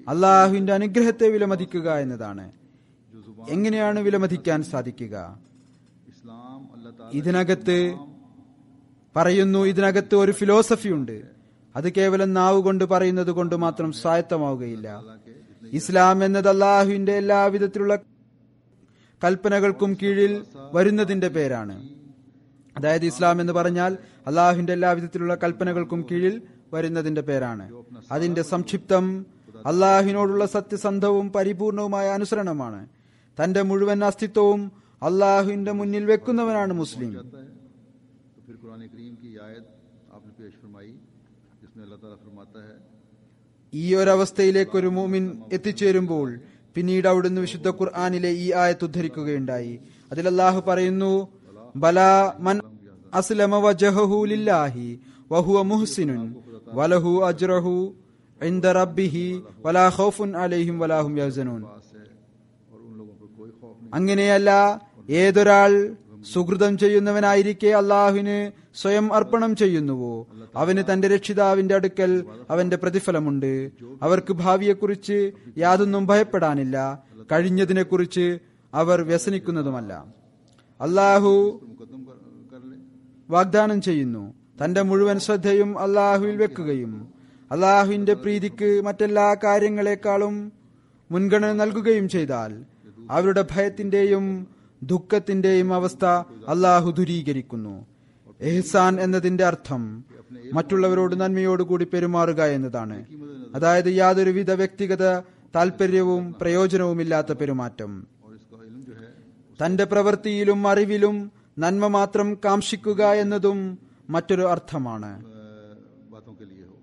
അള്ളാഹുവിന്റെ അനുഗ്രഹത്തെ വിലമതിക്കുക എന്നതാണ്
जो जुबान
എങ്ങനെയാണ് വിലമതിക്കാൻ സാധിക്കുക
इस्लाम अल्लाह ताला
ഇതിനകത്ത് പറയുന്നു ഇതിനകത്ത് ഒരു ഫിലോസഫി ഉണ്ട് അത് കേവലം നാവ് കൊണ്ട് പറയുന്നത് കൊണ്ട് മാത്രം സ്വായത്തമാവുകയില്ല ഇസ്ലാം എന്നത് അള്ളാഹുവിന്റെ എല്ലാവിധത്തിലുള്ള കൽപ്പനകൾക്കും കീഴിൽ വരുന്നതിന്റെ പേരാണ് അതായത് ഇസ്ലാം എന്ന് പറഞ്ഞാൽ അള്ളാഹുവിന്റെ എല്ലാവിധത്തിലുള്ള കൽപ്പനകൾക്കും കീഴിൽ വരുന്നതിന്റെ പേരാണ് അതിന്റെ സംക്ഷിപ്തം അള്ളാഹുവിനോടുള്ള സത്യസന്ധവും പരിപൂർണവുമായ അനുസരണമാണ് തന്റെ മുഴുവൻ അസ്തിത്വവും അള്ളാഹുവിന്റെ മുന്നിൽ വെക്കുന്നവനാണ് മുസ്ലിം
जाता है तो फिर कुरान करीम की आयत आपने पेश फरमाई जिसमें अल्लाह ताला फरमाता है
ഈ ഒരവസ്ഥയിലേക്ക് ഒരു മൂമിൻ എത്തിച്ചേരുമ്പോൾ പിന്നീട് അവിടുന്ന് വിശുദ്ധ ഖുർആാനിലെ ഈ ആയത്ത് ഉദ്ധരിക്കുകയുണ്ടായി അതിൽ അള്ളാഹു പറയുന്നു ബല മൻ അസ്ലമ വജഹഹു ലില്ലാഹി വഹുവ മുഹ്സിനുൻ വലഹു അജ്റഹു ഇൻദ റബ്ബിഹി വലാ ഖൗഫുൻ അലൈഹിം വലാഹും യഹ്സനൂൻ
पास है और उन लोगों पर कोई खौफ नहीं
അങ്ങനെയല്ല ഏതൊരാൾ സുഹൃതം ചെയ്യുന്നവനായിരിക്കെ അള്ളാഹുവിന് സ്വയം അർപ്പണം ചെയ്യുന്നുവോ അവന് തന്റെ രക്ഷിതാവിന്റെ അടുക്കൽ അവന്റെ പ്രതിഫലമുണ്ട് അവർക്ക് ഭാവിയെക്കുറിച്ച് യാതൊന്നും ഭയപ്പെടാനില്ല കഴിഞ്ഞതിനെക്കുറിച്ച് അവർ വ്യസനിക്കുന്നതുമല്ല അള്ളാഹു
पर मुकदम कर, कर ले
വാഗ്ദാനം ചെയ്യുന്നു തന്റെ മുഴുവൻ ശ്രദ്ധയും അള്ളാഹുവിൽ വെക്കുകയും അള്ളാഹുവിന്റെ പ്രീതിക്ക് മറ്റെല്ലാ കാര്യങ്ങളെക്കാളും മുൻഗണന നൽകുകയും ചെയ്താൽ അവരുടെ ഭയത്തിന്റെയും ദുഃഖത്തിന്റെയും അവസ്ഥ അള്ളാഹു ദുരീകരിക്കുന്നു എഹ്സാൻ എന്നതിന്റെ അർത്ഥം മറ്റുള്ളവരോട് നന്മയോടുകൂടി പെരുമാറുക എന്നതാണ് അതായത് യാതൊരുവിധ വ്യക്തിഗത താൽപര്യവും പ്രയോജനവുമില്ലാത്ത പെരുമാറ്റം
और इसका इल्म जो है
തന്റെ പ്രവൃത്തിയിലും അറിവിലും നന്മ മാത്രം കാംക്ഷിക്കുക എന്നതും മറ്റൊരു അർത്ഥമാണ്
अ, बातों के लिए हो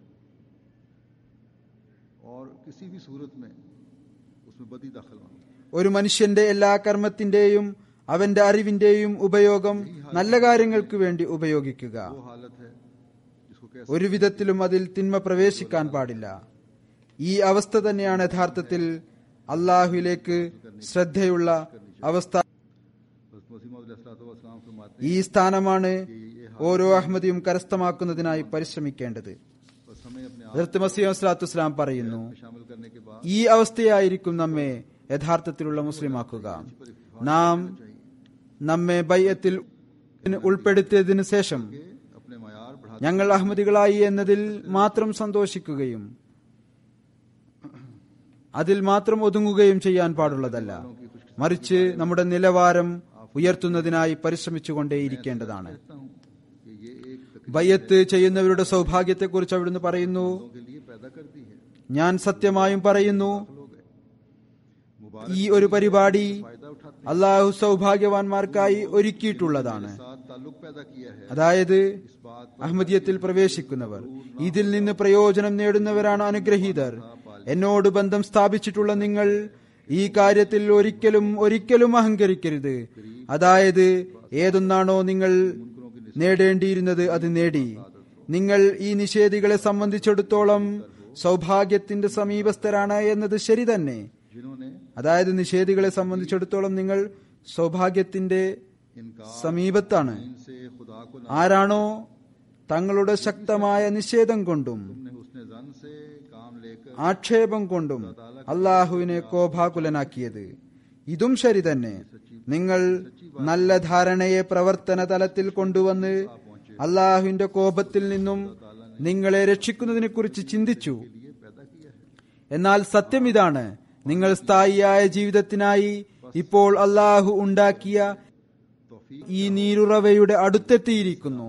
और किसी भी सूरत में उसमें बदी दाखिल ना हो
ഒരു മനുഷ്യന്റെ എല്ലാ കർമ്മത്തിന്റെയും അവന്റെ അറിവിന്റെയും ഉപയോഗം നല്ല കാര്യങ്ങൾക്ക് വേണ്ടി ഉപയോഗിക്കുക
वो हालत है जिसको कह
ഒരു വിധത്തിലും അതിൽ തിന്മ പ്രവേശിക്കാൻ പാടില്ല ഈ അവസ്ഥ തന്നെയാണ് യഥാർത്ഥത്തിൽ അള്ളാഹുവിലേക്ക് ശ്രദ്ധയുള്ള അവസ്ഥ
हज़रत मसीह मौदूद फरमाते
ഈ സ്ഥാനമാണ് ഓരോ അഹമ്മദിയും കരസ്ഥമാക്കുന്നതിനായി പരിശ്രമിക്കേണ്ടത്
हैं बस हमें अपने आप
ഹജറത്ത് മസീഹ് വസ്ലാത്തു വസ്സലാം പറയുന്നു
में शामिल करने के बाद
ഈ അവസ്ഥയായിരിക്കും നമ്മെ യഥാർത്ഥത്തിലുള്ള മുസ്ലിമാക്കുക നാം നമ്മെ ബയ്യത്തിൽ ഉൾപ്പെടുത്തിയതിനു ശേഷം
के अपने मैार बढ़ा
ഞങ്ങൾ അഹമ്മദികളായി എന്നതിൽ മാത്രം സന്തോഷിക്കുകയും അതിൽ മാത്രം ഒതുങ്ങുകയും ചെയ്യാൻ പാടുള്ളതല്ല മറിച്ച് നമ്മുടെ നിലവാരം ഉയർത്തുന്നതിനായി പരിശ്രമിച്ചുകൊണ്ടേയിരിക്കേണ്ടതാണ്
कहता हूँ कि ये एक तकलीफ
ബയ്യത്ത് ചെയ്യുന്നവരുടെ സൗഭാഗ്യത്തെക്കുറിച്ച് അവിടുന്ന് പറയുന്നു
के लिए पैदा करती है
ഞാൻ സത്യമായും പറയുന്നു
लोग हैं मुबारक
ഈ ഒരു പരിപാടി
फायदा उठाते
അള്ളാഹു സൗഭാഗ്യവാന്മാർക്കായി ഒരുക്കിയിട്ടുള്ളതാണ്
साथ ताल्लुक पैदा किया है
അതായത്
इस बात
അഹമ്മദിയത്തിൽ പ്രവേശിക്കുന്നവർ ഇതിൽ നിന്ന് പ്രയോജനം നേടുന്നവരാണ് അനുഗ്രഹീതർ എന്നോട് ബന്ധം സ്ഥാപിച്ചിട്ടുള്ള നിങ്ങൾ ഈ കാര്യത്തിൽ ഒരിക്കലും ഒരിക്കലും അഹങ്കരിക്കരുത് അതായത് ഏതൊന്നാണോ നിങ്ങൾ നേടേണ്ടിയിരുന്നത് അത് നേടി നിങ്ങൾ ഈ നിഷേധികളെ സംബന്ധിച്ചിടത്തോളം സൗഭാഗ്യത്തിന്റെ സമീപസ്ഥരാണ് എന്നത് ശരി തന്നെ
जिन्होंने
അതായത് നിഷേധികളെ സംബന്ധിച്ചിടത്തോളം നിങ്ങൾ സൗഭാഗ്യത്തിന്റെ
इनका
സമീപത്താണ്
इनसे खुदा को
ആരാണോ തങ്ങളുടെ ശക്തമായ നിഷേധം കൊണ്ടും
तुमने उसने जन से काम लेकर
ആക്ഷേപം കൊണ്ടും അള്ളാഹുവിനെ കോപാകുലനാക്കിയത് ഇതും ശരി തന്നെ നിങ്ങൾ നല്ല ധാരണയെ പ്രവർത്തന തലത്തിൽ കൊണ്ടുവന്ന് അള്ളാഹുവിന്റെ കോപത്തിൽ നിന്നും നിങ്ങളെ രക്ഷിക്കുന്നതിനെ കുറിച്ച് ചിന്തിച്ചു
लिए पैदा किया है
എന്നാൽ സത്യം ഇതാണ് നിങ്ങൾ സ്ഥായിയായ ജീവിതത്തിനായി ഇപ്പോൾ അള്ളാഹു ഉണ്ടാക്കിയ
तौफीक
ഈ നീരുറവയുടെ അടുത്തെത്തിയിരിക്കുന്നു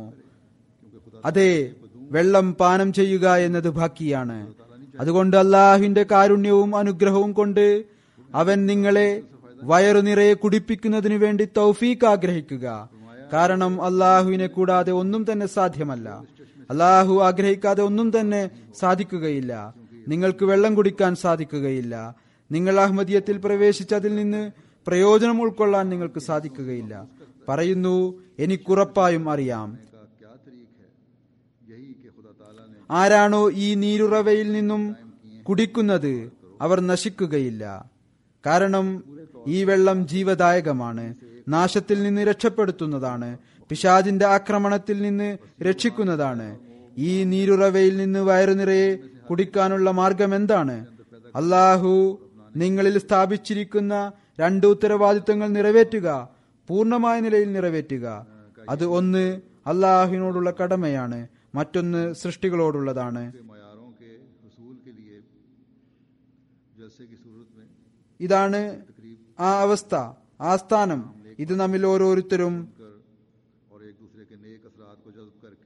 അതെ വെള്ളം പാനം ചെയ്യുക എന്നത് ബാക്കിയാണ് അതുകൊണ്ട് അള്ളാഹുവിന്റെ കാരുണ്യവും അനുഗ്രഹവും കൊണ്ട് അവൻ നിങ്ങളെ വയറു നിറയെ കുടിപ്പിക്കുന്നതിനു വേണ്ടി തൗഫീക്ക് ആഗ്രഹിക്കുക കാരണം അള്ളാഹുവിനെ കൂടാതെ ഒന്നും തന്നെ സാധ്യമല്ല അള്ളാഹു ആഗ്രഹിക്കാതെ ഒന്നും തന്നെ സാധിക്കുകയില്ല നിങ്ങൾക്ക് വെള്ളം കുടിക്കാൻ സാധിക്കുകയില്ല നിങ്ങൾ അഹമ്മദിയത്തിൽ പ്രവേശിച്ച് അതിൽ നിന്ന് പ്രയോജനം ഉൾക്കൊള്ളാൻ നിങ്ങൾക്ക് സാധിക്കുകയില്ല പറയുന്നു എനിക്കുറപ്പായും അറിയാം
का क्या तरीक है यही कि खुदा ताला ने
ആരാണോ ഈ നീരുറവയിൽ നിന്നും കുടിക്കുന്നത് അവർ നശിക്കുകയില്ല കാരണം ഈ വെള്ളം ജീവദായകമാണ് നാശത്തിൽ നിന്ന് രക്ഷപ്പെടുത്തുന്നതാണ് പിശാജിന്റെ ആക്രമണത്തിൽ നിന്ന് രക്ഷിക്കുന്നതാണ് ഈ നീരുറവയിൽ നിന്ന് വയറു നിറയെ കുടിക്കാനുള്ള മാർഗം എന്താണ് അള്ളാഹു നിങ്ങളിൽ സ്ഥാപിച്ചിരിക്കുന്ന രണ്ട് ഉത്തരവാദിത്തങ്ങൾ നിറവേറ്റുക പൂർണ്ണമായ നിലയിൽ നിറവേറ്റുക അത് ഒന്ന് അള്ളാഹുവിനോടുള്ള കടമയാണ് മറ്റൊന്ന് സൃഷ്ടികളോടുള്ളതാണ്
के मैारों के हसूल के लिए जलसे की सूरत में
ഇതാണ് ആ അവസ്ഥ ആ സ്ഥാനം ഇത് നമ്മിൽ ഓരോരുത്തരും
कर और एक दूसरे के नेक असरात को जज्ब करके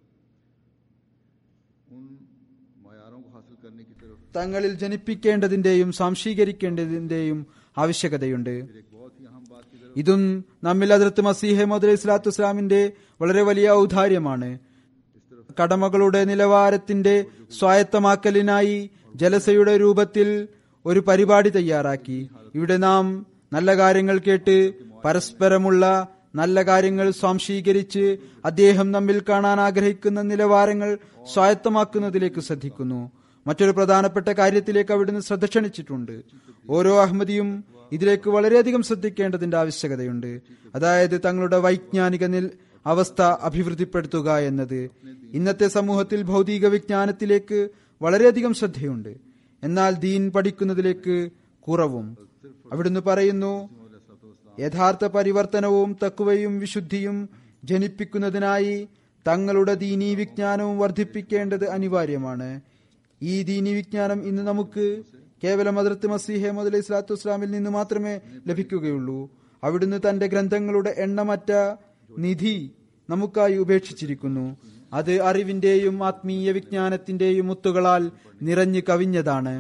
उन मैारों को हासिल करने की तरफ
തങ്ങളിൽ ജനിപ്പിക്കേണ്ടതിന്റെയും സാംശീകരിക്കേണ്ടതിന്റെയും ആവശ്യകതയുണ്ട്
फिर एक बहुत ही अहम बात की जरूरत
ഇതും നമ്മിൽ അതിർത്ത് മസീഹെ മുദലി ഇസ്ലാത്തു ഇസ്ലാമിന്റെ വളരെ വലിയ ഔദാര്യമാണ് കടമകളുടെ നിലവാരത്തിന്റെ സ്വായത്തമാക്കലിനായി ജലസയുടെ രൂപത്തിൽ ഒരു പരിപാടി തയ്യാറാക്കി ഇവിടെ നാം നല്ല കാര്യങ്ങൾ കേട്ട് പരസ്പരമുള്ള നല്ല കാര്യങ്ങൾ സ്വാംശീകരിച്ച് അദ്ദേഹം നമ്മിൽ കാണാൻ ആഗ്രഹിക്കുന്ന നിലവാരങ്ങൾ സ്വായത്തമാക്കുന്നതിലേക്ക് ശ്രദ്ധിക്കുന്നു മറ്റൊരു പ്രധാനപ്പെട്ട കാര്യത്തിലേക്ക് അവിടുന്ന് ശ്രദ്ധ ക്ഷണിച്ചിട്ടുണ്ട് ഓരോ അഹമ്മദിയും ഇതിലേക്ക് വളരെയധികം ശ്രദ്ധിക്കേണ്ടതിന്റെ ആവശ്യകതയുണ്ട് അതായത് തങ്ങളുടെ വൈജ്ഞാനിക നിൽ അവസ്ഥ അഭിവൃദ്ധിപ്പെടുത്തുക എന്നത് ഇന്നത്തെ സമൂഹത്തിൽ ഭൗതിക വിജ്ഞാനത്തിലേക്ക് വളരെയധികം ശ്രദ്ധയുണ്ട് എന്നാൽ ദീൻ പഠിക്കുന്നതിലേക്ക് കുറവും അവിടുന്ന് പറയുന്നു യഥാർത്ഥ പരിവർത്തനവും തക്കുവയും വിശുദ്ധിയും ജനിപ്പിക്കുന്നതിനായി തങ്ങളുടെ ദീനീ വിജ്ഞാനവും വർദ്ധിപ്പിക്കേണ്ടത് അനിവാര്യമാണ് ഈ ദീനീ വിജ്ഞാനം ഇന്ന് നമുക്ക് കേവലം അതിർത്ത് മസീഹെ മുതൽ ഇസ്ലാത്തു ഇസ്ലാമിൽ നിന്ന് മാത്രമേ ലഭിക്കുകയുള്ളൂ അവിടുന്ന് തന്റെ ഗ്രന്ഥങ്ങളുടെ എണ്ണമറ്റ നിധി നമുക്കായി ഉപേക്ഷിച്ചിരിക്കുന്നു അത് അറിവിന്റെയും ആത്മീയ വിജ്ഞാനത്തിന്റെയും മുത്തുകളാൽ നിറഞ്ഞു കവിഞ്ഞതാണ്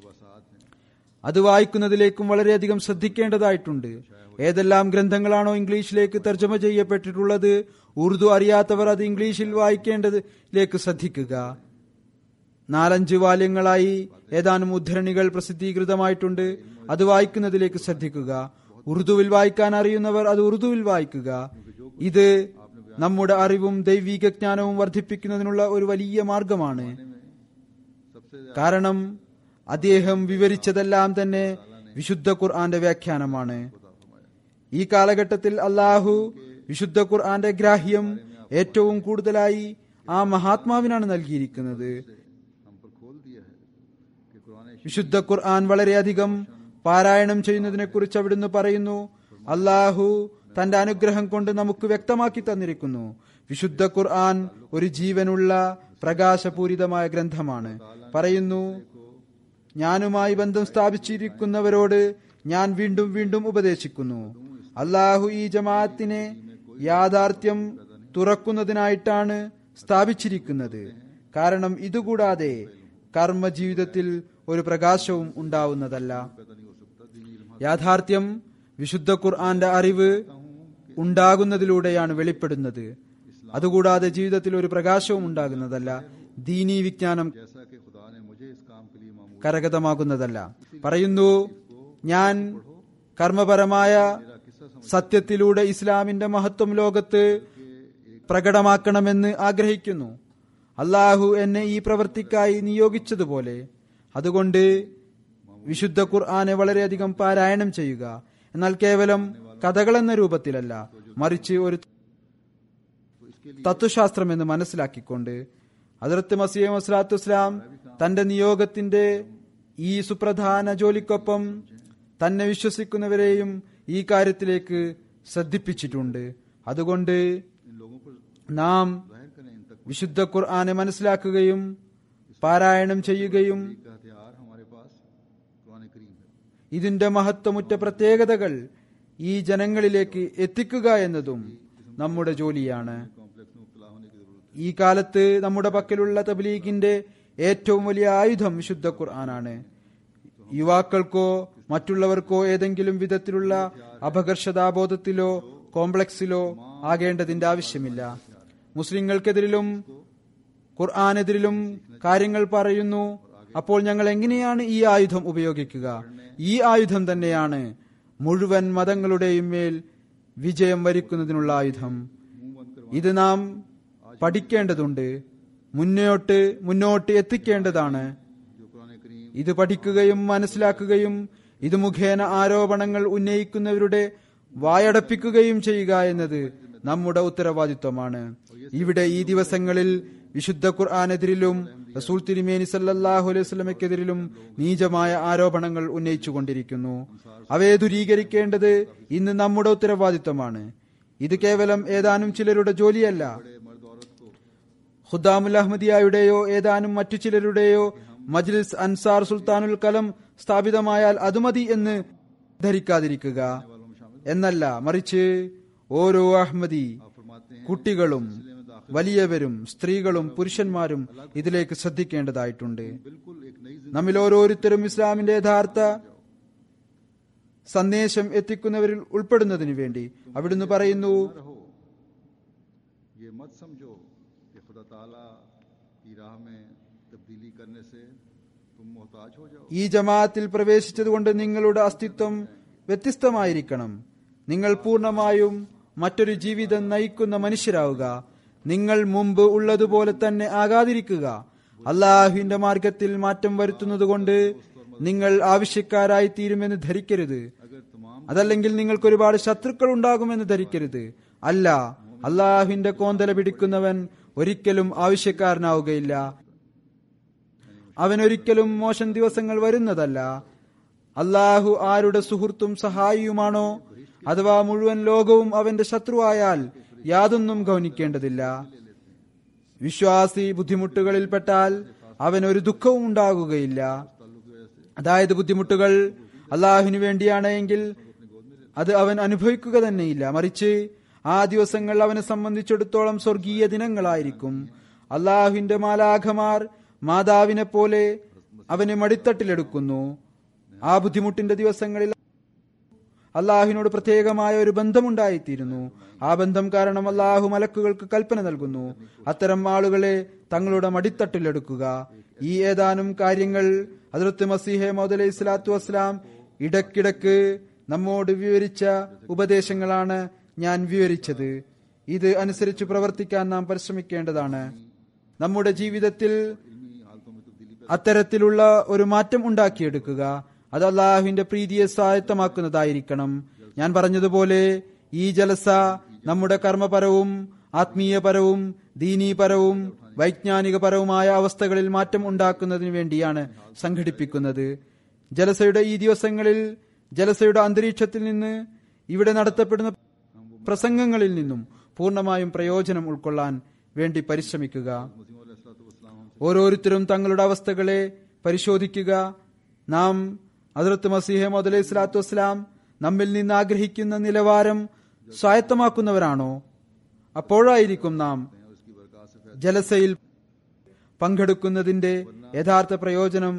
അത് വായിക്കുന്നതിലേക്കും വളരെയധികം ശ്രദ്ധിക്കേണ്ടതായിട്ടുണ്ട് ഏതെല്ലാം ഗ്രന്ഥങ്ങളാണോ ഇംഗ്ലീഷിലേക്ക് തർജ്ജമ ചെയ്യപ്പെട്ടിട്ടുള്ളത് ഉറുദു അറിയാത്തവർ അത് ഇംഗ്ലീഷിൽ വായിക്കേണ്ടതിലേക്ക് ശ്രദ്ധിക്കുക നാലഞ്ച് വാല്യങ്ങളായി ഏതാനും ഉദ്ധരണികൾ പ്രസിദ്ധീകൃതമായിട്ടുണ്ട് അത് വായിക്കുന്നതിലേക്ക് ശ്രദ്ധിക്കുക ഉറുദുവിൽ വായിക്കാൻ അറിയുന്നവർ അത് ഉറുദുവിൽ വായിക്കുക ഇത് നമ്മുടെ അറിവും ദൈവിക ജ്ഞാനവും വർദ്ധിപ്പിക്കുന്നതിനുള്ള ഒരു വലിയ മാർഗമാണ്
सबसे
കാരണം അദ്ദേഹം വിവരിച്ചതെല്ലാം തന്നെ വിശുദ്ധ ഖുർആന്റെ വ്യാഖ്യാനമാണ് ഈ കാലഘട്ടത്തിൽ അള്ളാഹു വിശുദ്ധ ഖുർആന്റെ ഗ്രാഹ്യം ഏറ്റവും കൂടുതലായി ആ മഹാത്മാവിനാണ് നൽകിയിരിക്കുന്നത്
हम पर खोल दिया है कि कुरान
വിശുദ്ധ ഖുർആൻ വളരെയധികം പാരായണം ചെയ്യുന്നതിനെ കുറിച്ച് അവിടുന്ന് പറയുന്നു അള്ളാഹു തന്റെ അനുഗ്രഹം കൊണ്ട് നമുക്ക് വ്യക്തമാക്കി തന്നിരിക്കുന്നു വിശുദ്ധ ഖുർആൻ ഒരു ജീവനുള്ള പ്രകാശപൂരിതമായ ഗ്രന്ഥമാണ് പറയുന്നു ഞാനുമായി ബന്ധം സ്ഥാപിച്ചിരിക്കുന്നവരോട് ഞാൻ വീണ്ടും വീണ്ടും ഉപദേശിക്കുന്നു അള്ളാഹു ഈ ജമാഅത്തിനെ യാഥാർത്ഥ്യം തുറക്കുന്നതിനായിട്ടാണ് സ്ഥാപിച്ചിരിക്കുന്നത് കാരണം ഇതുകൂടാതെ കർമ്മ ജീവിതത്തിൽ ഒരു പ്രകാശവും ഉണ്ടാവുന്നതല്ല യാഥാർത്ഥ്യം വിശുദ്ധ ഖുർആന്റെ അറിവ് ഉണ്ടാകുന്നതിലൂടെയാണ് വെളിപ്പെടുന്നത് അതുകൂടാതെ ജീവിതത്തിൽ ഒരു പ്രകാശവും ഉണ്ടാകുന്നതല്ല ദീനീ വിജ്ഞാനം
जैसा कि खुदा ने मुझे इस काम के लिए मामूल
കരഗതമാകുന്നതല്ല പറയുന്നു ഞാൻ കർമ്മപരമായ സത്യത്തിലൂടെ ഇസ്ലാമിന്റെ മഹത്വം ലോകത്ത് പ്രകടമാക്കണമെന്ന് ആഗ്രഹിക്കുന്നു അള്ളാഹു എന്നെ ഈ പ്രവൃത്തിക്കായി നിയോഗിച്ചതുപോലെ അതുകൊണ്ട് വിശുദ്ധ ഖുർആനെ വളരെയധികം പാരായണം ചെയ്യുക എന്നാൽ കേവലം കഥകളെന്ന രൂപത്തിലല്ല മറിച്ച് ഒരു തത്വശാസ്ത്രം എന്ന് മനസ്സിലാക്കിക്കൊണ്ട് അതിർത്ത് മസീം വസ്ലാത്തു ഇസ്ലാം തന്റെ നിയോഗത്തിന്റെ ഈ സുപ്രധാന ജോലിക്കൊപ്പം തന്നെ വിശ്വസിക്കുന്നവരെയും ഈ കാര്യത്തിലേക്ക് ശ്രദ്ധിപ്പിച്ചിട്ടുണ്ട് അതുകൊണ്ട്
इन लोगों पर
നാം
जाहिर करें इन तक
വിശുദ്ധ ഖുർആനെ മനസ്സിലാക്കുകയും പാരായണം ചെയ്യുകയും
का हथियार हमारे पास कुरान करीम है
ഇതിന്റെ മഹത്വമുറ്റ പ്രത്യേകതകൾ ഈ ജനങ്ങളിലേക്ക് എത്തിക്കുക എന്നതും നമ്മുടെ ജോലിയാണ്
कॉम्प्लेक्स में मुबतला होने की जरूरत
ഈ കാലത്ത് നമ്മുടെ പക്കലുള്ള തബ്ലീഗിന്റെ ഏറ്റവും വലിയ ആയുധം വിശുദ്ധ ഖുർആനാണ് യുവാക്കൾക്കോ മറ്റുള്ളവർക്കോ ഏതെങ്കിലും വിധത്തിലുള്ള അപകർഷതാബോധത്തിലോ കോംപ്ലക്സിലോ ആകേണ്ടതിന്റെ ആവശ്യമില്ല മുസ്ലിങ്ങൾക്കെതിരിലും ഖുർആാനെതിരിലും കാര്യങ്ങൾ പറയുന്നു അപ്പോൾ ഞങ്ങൾ എങ്ങനെയാണ് ഈ ആയുധം ഉപയോഗിക്കുക ഈ ആയുധം തന്നെയാണ് മുഴുവൻ മതങ്ങളുടെയും മേൽ വിജയം വരിക്കുന്നതിനുള്ള ആയുധം ഇത് നാം പഠിക്കേണ്ടതുണ്ട് മുന്നോട്ട് മുന്നോട്ട് എത്തിക്കേണ്ടതാണ്
जो कुरान करीम
ഇത് പഠിക്കുകയും മനസ്സിലാക്കുകയും ഇത് മുഖേന ആരോപണങ്ങൾ ഉന്നയിക്കുന്നവരുടെ വായടപ്പിക്കുകയും ചെയ്യുക എന്നത് നമ്മുടെ ഉത്തരവാദിത്വമാണ് ഇവിടെ ഈ ദിവസങ്ങളിൽ വിശുദ്ധ ഖുർആാനെതിരിലും റസൂൽ തിരുമേനി സല്ലല്ലാഹു അലൈഹി വസല്ലമയ്ക്കെതിരിലും നീചമായ ആരോപണങ്ങൾ ഉന്നയിച്ചുകൊണ്ടിരിക്കുന്നു അവയെ ദുരീകരിക്കേണ്ടത് ഇന്ന് നമ്മുടെ ഉത്തരവാദിത്വമാണ് ഇത് കേവലം ഏതാനും ചിലരുടെ ജോലിയല്ല ഖുദ്ദാമുൽ അഹമ്മദിയായുടെയോ ഏതാനും മറ്റു ചിലരുടെയോ മജ്ലിസ് അൻസാർ സുൽത്താനുൽ കലം സ്ഥാപിതമായാൽ അത് മതി എന്ന് ധരിക്കാതിരിക്കുക എന്നല്ല മറിച്ച് ഓരോ അഹമ്മദി കുട്ടികളും വലിയവരും സ്ത്രീകളും പുരുഷന്മാരും ഇതിലേക്ക് ശ്രദ്ധിക്കേണ്ടതായിട്ടുണ്ട്
बिल्कुल एक नई
നമ്മിൽ ഓരോരുത്തരും ഇസ്ലാമിന്റെ യഥാർത്ഥ സന്ദേശം എത്തിക്കുന്നവരിൽ ഉൾപ്പെടുന്നതിനു വേണ്ടി അവിടുന്ന് പറയുന്നു
जिंदगी रहो ये मत समझो कि खुदा ताला की राह में तब्दीली करने से तुम मोहताज हो जाओ
ഈ ജമാഅത്തിൽ പ്രവേശിച്ചതുകൊണ്ട് നിങ്ങളുടെ അസ്തിത്വം വ്യത്യസ്തമായിരിക്കണം നിങ്ങൾ പൂർണ്ണമായും മറ്റൊരു ജീവിതം നയിക്കുന്ന മനുഷ്യരാവുക നിങ്ങൾ മുമ്പ് ഉള്ളതുപോലെ തന്നെ ആകാതിരിക്കുക അള്ളാഹുവിന്റെ മാർഗത്തിൽ മാറ്റം വരുത്തുന്നതുകൊണ്ട് നിങ്ങൾ ആവശ്യക്കാരായി തീരുമെന്ന് ധരിക്കരുത്
अगर तमाम
അതല്ലെങ്കിൽ നിങ്ങൾക്ക് ഒരുപാട് ശത്രുക്കൾ ഉണ്ടാകുമെന്ന് ധരിക്കരുത് അല്ല അള്ളാഹുവിന്റെ കോന്തല പിടിക്കുന്നവൻ ഒരിക്കലും ആവശ്യക്കാരനാവുകയില്ല അവനൊരിക്കലും മോശം ദിവസങ്ങൾ വരുന്നതല്ല അള്ളാഹു ആരുടെ സുഹൃത്തും സഹായിയുമാണോ അഥവാ മുഴുവൻ ലോകവും അവന്റെ ശത്രുവായാൽ യാതൊന്നും ഗൗനിക്കേണ്ടതില്ല വിശ്വാസി ബുദ്ധിമുട്ടുകളിൽപ്പെട്ടാൽ അവനൊരു ദുഃഖവും ഉണ്ടാകുകയില്ല അതായത് ബുദ്ധിമുട്ടുകൾ അള്ളാഹുവിനു വേണ്ടിയാണ് എങ്കിൽ അത് അവൻ അനുഭവിക്കുക തന്നെയില്ല മറിച്ച് ആ ദിവസങ്ങൾ അവനെ സംബന്ധിച്ചിടത്തോളം സ്വർഗീയ ദിനങ്ങളായിരിക്കും അള്ളാഹുവിന്റെ മാലാഖമാർ മാതാവിനെ പോലെ അവനെ മടിത്തട്ടിലെടുക്കുന്നു ആ ബുദ്ധിമുട്ടിന്റെ ദിവസങ്ങളിൽ അള്ളാഹുവിനോട് പ്രത്യേകമായ ഒരു ബന്ധമുണ്ടായിത്തീരുന്നു ആ ബന്ധം കാരണം അള്ളാഹു മലക്കുകൾക്ക് കൽപ്പന നൽകുന്നു അത്തരം ആളുകളെ തങ്ങളുടെ മടിത്തട്ടിലെടുക്കുക ഈ ഏതാനും കാര്യങ്ങൾ അതിർത്ത് മസീഹെ മൗദലി സ്വലാത്തു വസ്സലാം ഇടക്കിടക്ക് നമ്മോട് വിവരിച്ച ഉപദേശങ്ങളാണ് ഞാൻ വിവരിച്ചത് ഇത് അനുസരിച്ച് പ്രവർത്തിക്കാൻ നാം പരിശ്രമിക്കേണ്ടതാണ് നമ്മുടെ ജീവിതത്തിൽ അത്തരത്തിലുള്ള ഒരു മാറ്റം ഉണ്ടാക്കിയെടുക്കുക അത് അള്ളാഹുവിന്റെ പ്രീതിയെ സ്വായത്തമാക്കുന്നതായിരിക്കണം ഞാൻ പറഞ്ഞതുപോലെ ഈ ജലസ നമ്മുടെ കർമ്മപരവും ആത്മീയപരവും ദീനീപരവും വൈജ്ഞാനികപരവുമായ അവസ്ഥകളിൽ മാറ്റം ഉണ്ടാക്കുന്നതിന് വേണ്ടിയാണ് സംഘടിപ്പിക്കുന്നത് ജലസയുടെ ഈ ദിവസങ്ങളിൽ ജലസയുടെ അന്തരീക്ഷത്തിൽ നിന്ന് ഇവിടെ നടത്തപ്പെടുന്ന പ്രസംഗങ്ങളിൽ നിന്നും പൂർണ്ണമായും പ്രയോജനം ഉൾക്കൊള്ളാൻ വേണ്ടി പരിശ്രമിക്കുക ഓരോരുത്തരും തങ്ങളുടെ അവസ്ഥകളെ പരിശോധിക്കുക നാം അതിർത്ത് മസീഹ മുതലൈഹി സ്വലാത്തു വസ്സലാം നമ്മിൽ നിന്ന് ആഗ്രഹിക്കുന്ന നിലവാരം സ്വായത്തമാക്കുന്നവരാണോ അപ്പോഴായിരിക്കും നാം ജലസയിൽ പങ്കെടുക്കുന്നതിന്റെ യഥാർത്ഥ പ്രയോജനം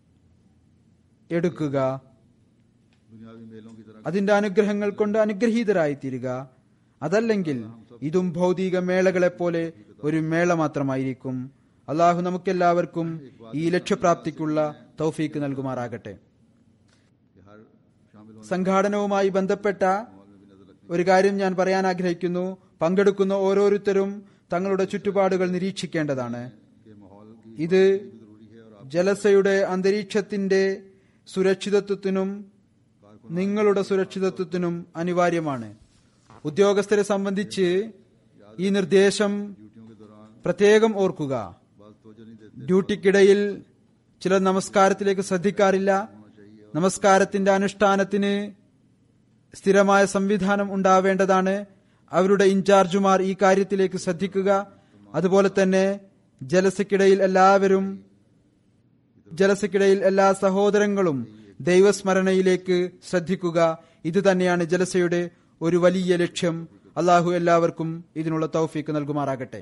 എടുക്കുക
दुनियावी मेलों की तरह
അതിന്റെ അനുഗ്രഹങ്ങൾ കൊണ്ട് അനുഗ്രഹീതരായി തീരുക അതല്ലെങ്കിൽ ഇതും ഭൗതിക മേളകളെപ്പോലെ ഒരു മേള മാത്രമായിരിക്കും അള്ളാഹു നമുക്കെല്ലാവർക്കും ഈ ലക്ഷ്യപ്രാപ്തിക്കുള്ള തൗഫീക്ക് നൽകുമാറാകട്ടെ
कि हर शामिल होने
സംഘാടനവുമായി ബന്ധപ്പെട്ട ഒരു കാര്യം ഞാൻ പറയാൻ ആഗ്രഹിക്കുന്നു പങ്കെടുക്കുന്ന ഓരോരുത്തരും തങ്ങളുടെ ചുറ്റുപാടുകൾ നിരീക്ഷിക്കേണ്ടതാണ്
के माहौल की
ഇത്
जरूरी है और
ജലസയുടെ അന്തരീക്ഷത്തിന്റെ സുരക്ഷിതത്വത്തിനും നിങ്ങളുടെ സുരക്ഷിതത്വത്തിനും അനിവാര്യമാണ് ഉദ്യോഗസ്ഥരെ സംബന്ധിച്ച് ഈ നിർദ്ദേശം
ड्यूटियों के दौरान
പ്രത്യേകം ഓർക്കുക
बात तोजह नहीं देते
ഡ്യൂട്ടിക്കിടയിൽ ചിലർ നമസ്കാരത്തിലേക്ക് ശ്രദ്ധിക്കാറില്ല നമസ്കാരത്തിന്റെ അനുഷ്ഠാനത്തിന് സ്ഥിരമായ സംവിധാനം ഉണ്ടാവേണ്ടതാണ് അവരുടെ ഇൻചാർജുമാർ ഈ കാര്യത്തിലേക്ക് ശ്രദ്ധിക്കുക അതുപോലെ തന്നെ ജലസയ്ക്കിടയിൽ എല്ലാവരും ജലസയ്ക്കിടയിൽ എല്ലാ സഹോദരങ്ങളും ദൈവസ്മരണയിലേക്ക് ശ്രദ്ധിക്കുക ഇത് തന്നെയാണ് ജലസയുടെ ഒരു വലിയ ലക്ഷ്യം അള്ളാഹു എല്ലാവർക്കും ഇതിനുള്ള തൗഫീക്ക് നൽകുമാറാകട്ടെ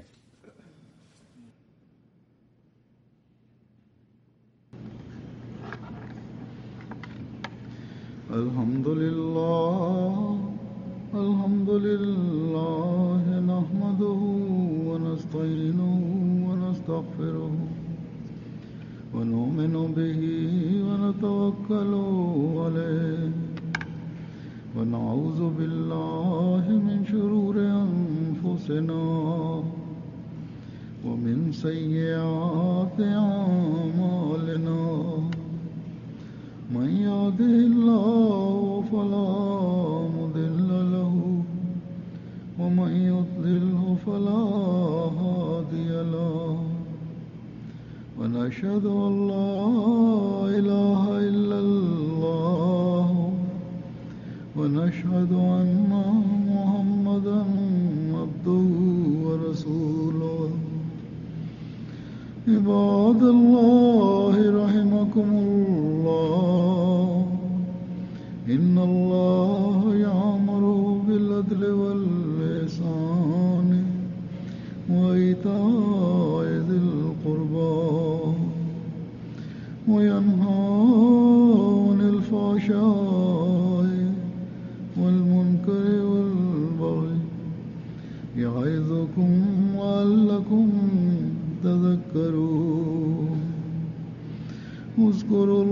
الحمد لله الحمد لله نحمده ونستعينه ونستغفره ونؤمن به ونتوكل عليه ونعوذ بالله من شرور أنفسنا ومن سيئات أعمالنا من يهده الله فلا مضل له ومن يضلله فلا هادي له ونشهد أن لا إله إلا الله ونشهد أن محمدا عبده ورسوله عباد الله رحمكم الله إن الله يأمر بالعدل والإحسان وإيتاء ذي القربى وينهى عن الفحشاء والمنكر والبغي يعظكم لعلكم تذكرون اذكروا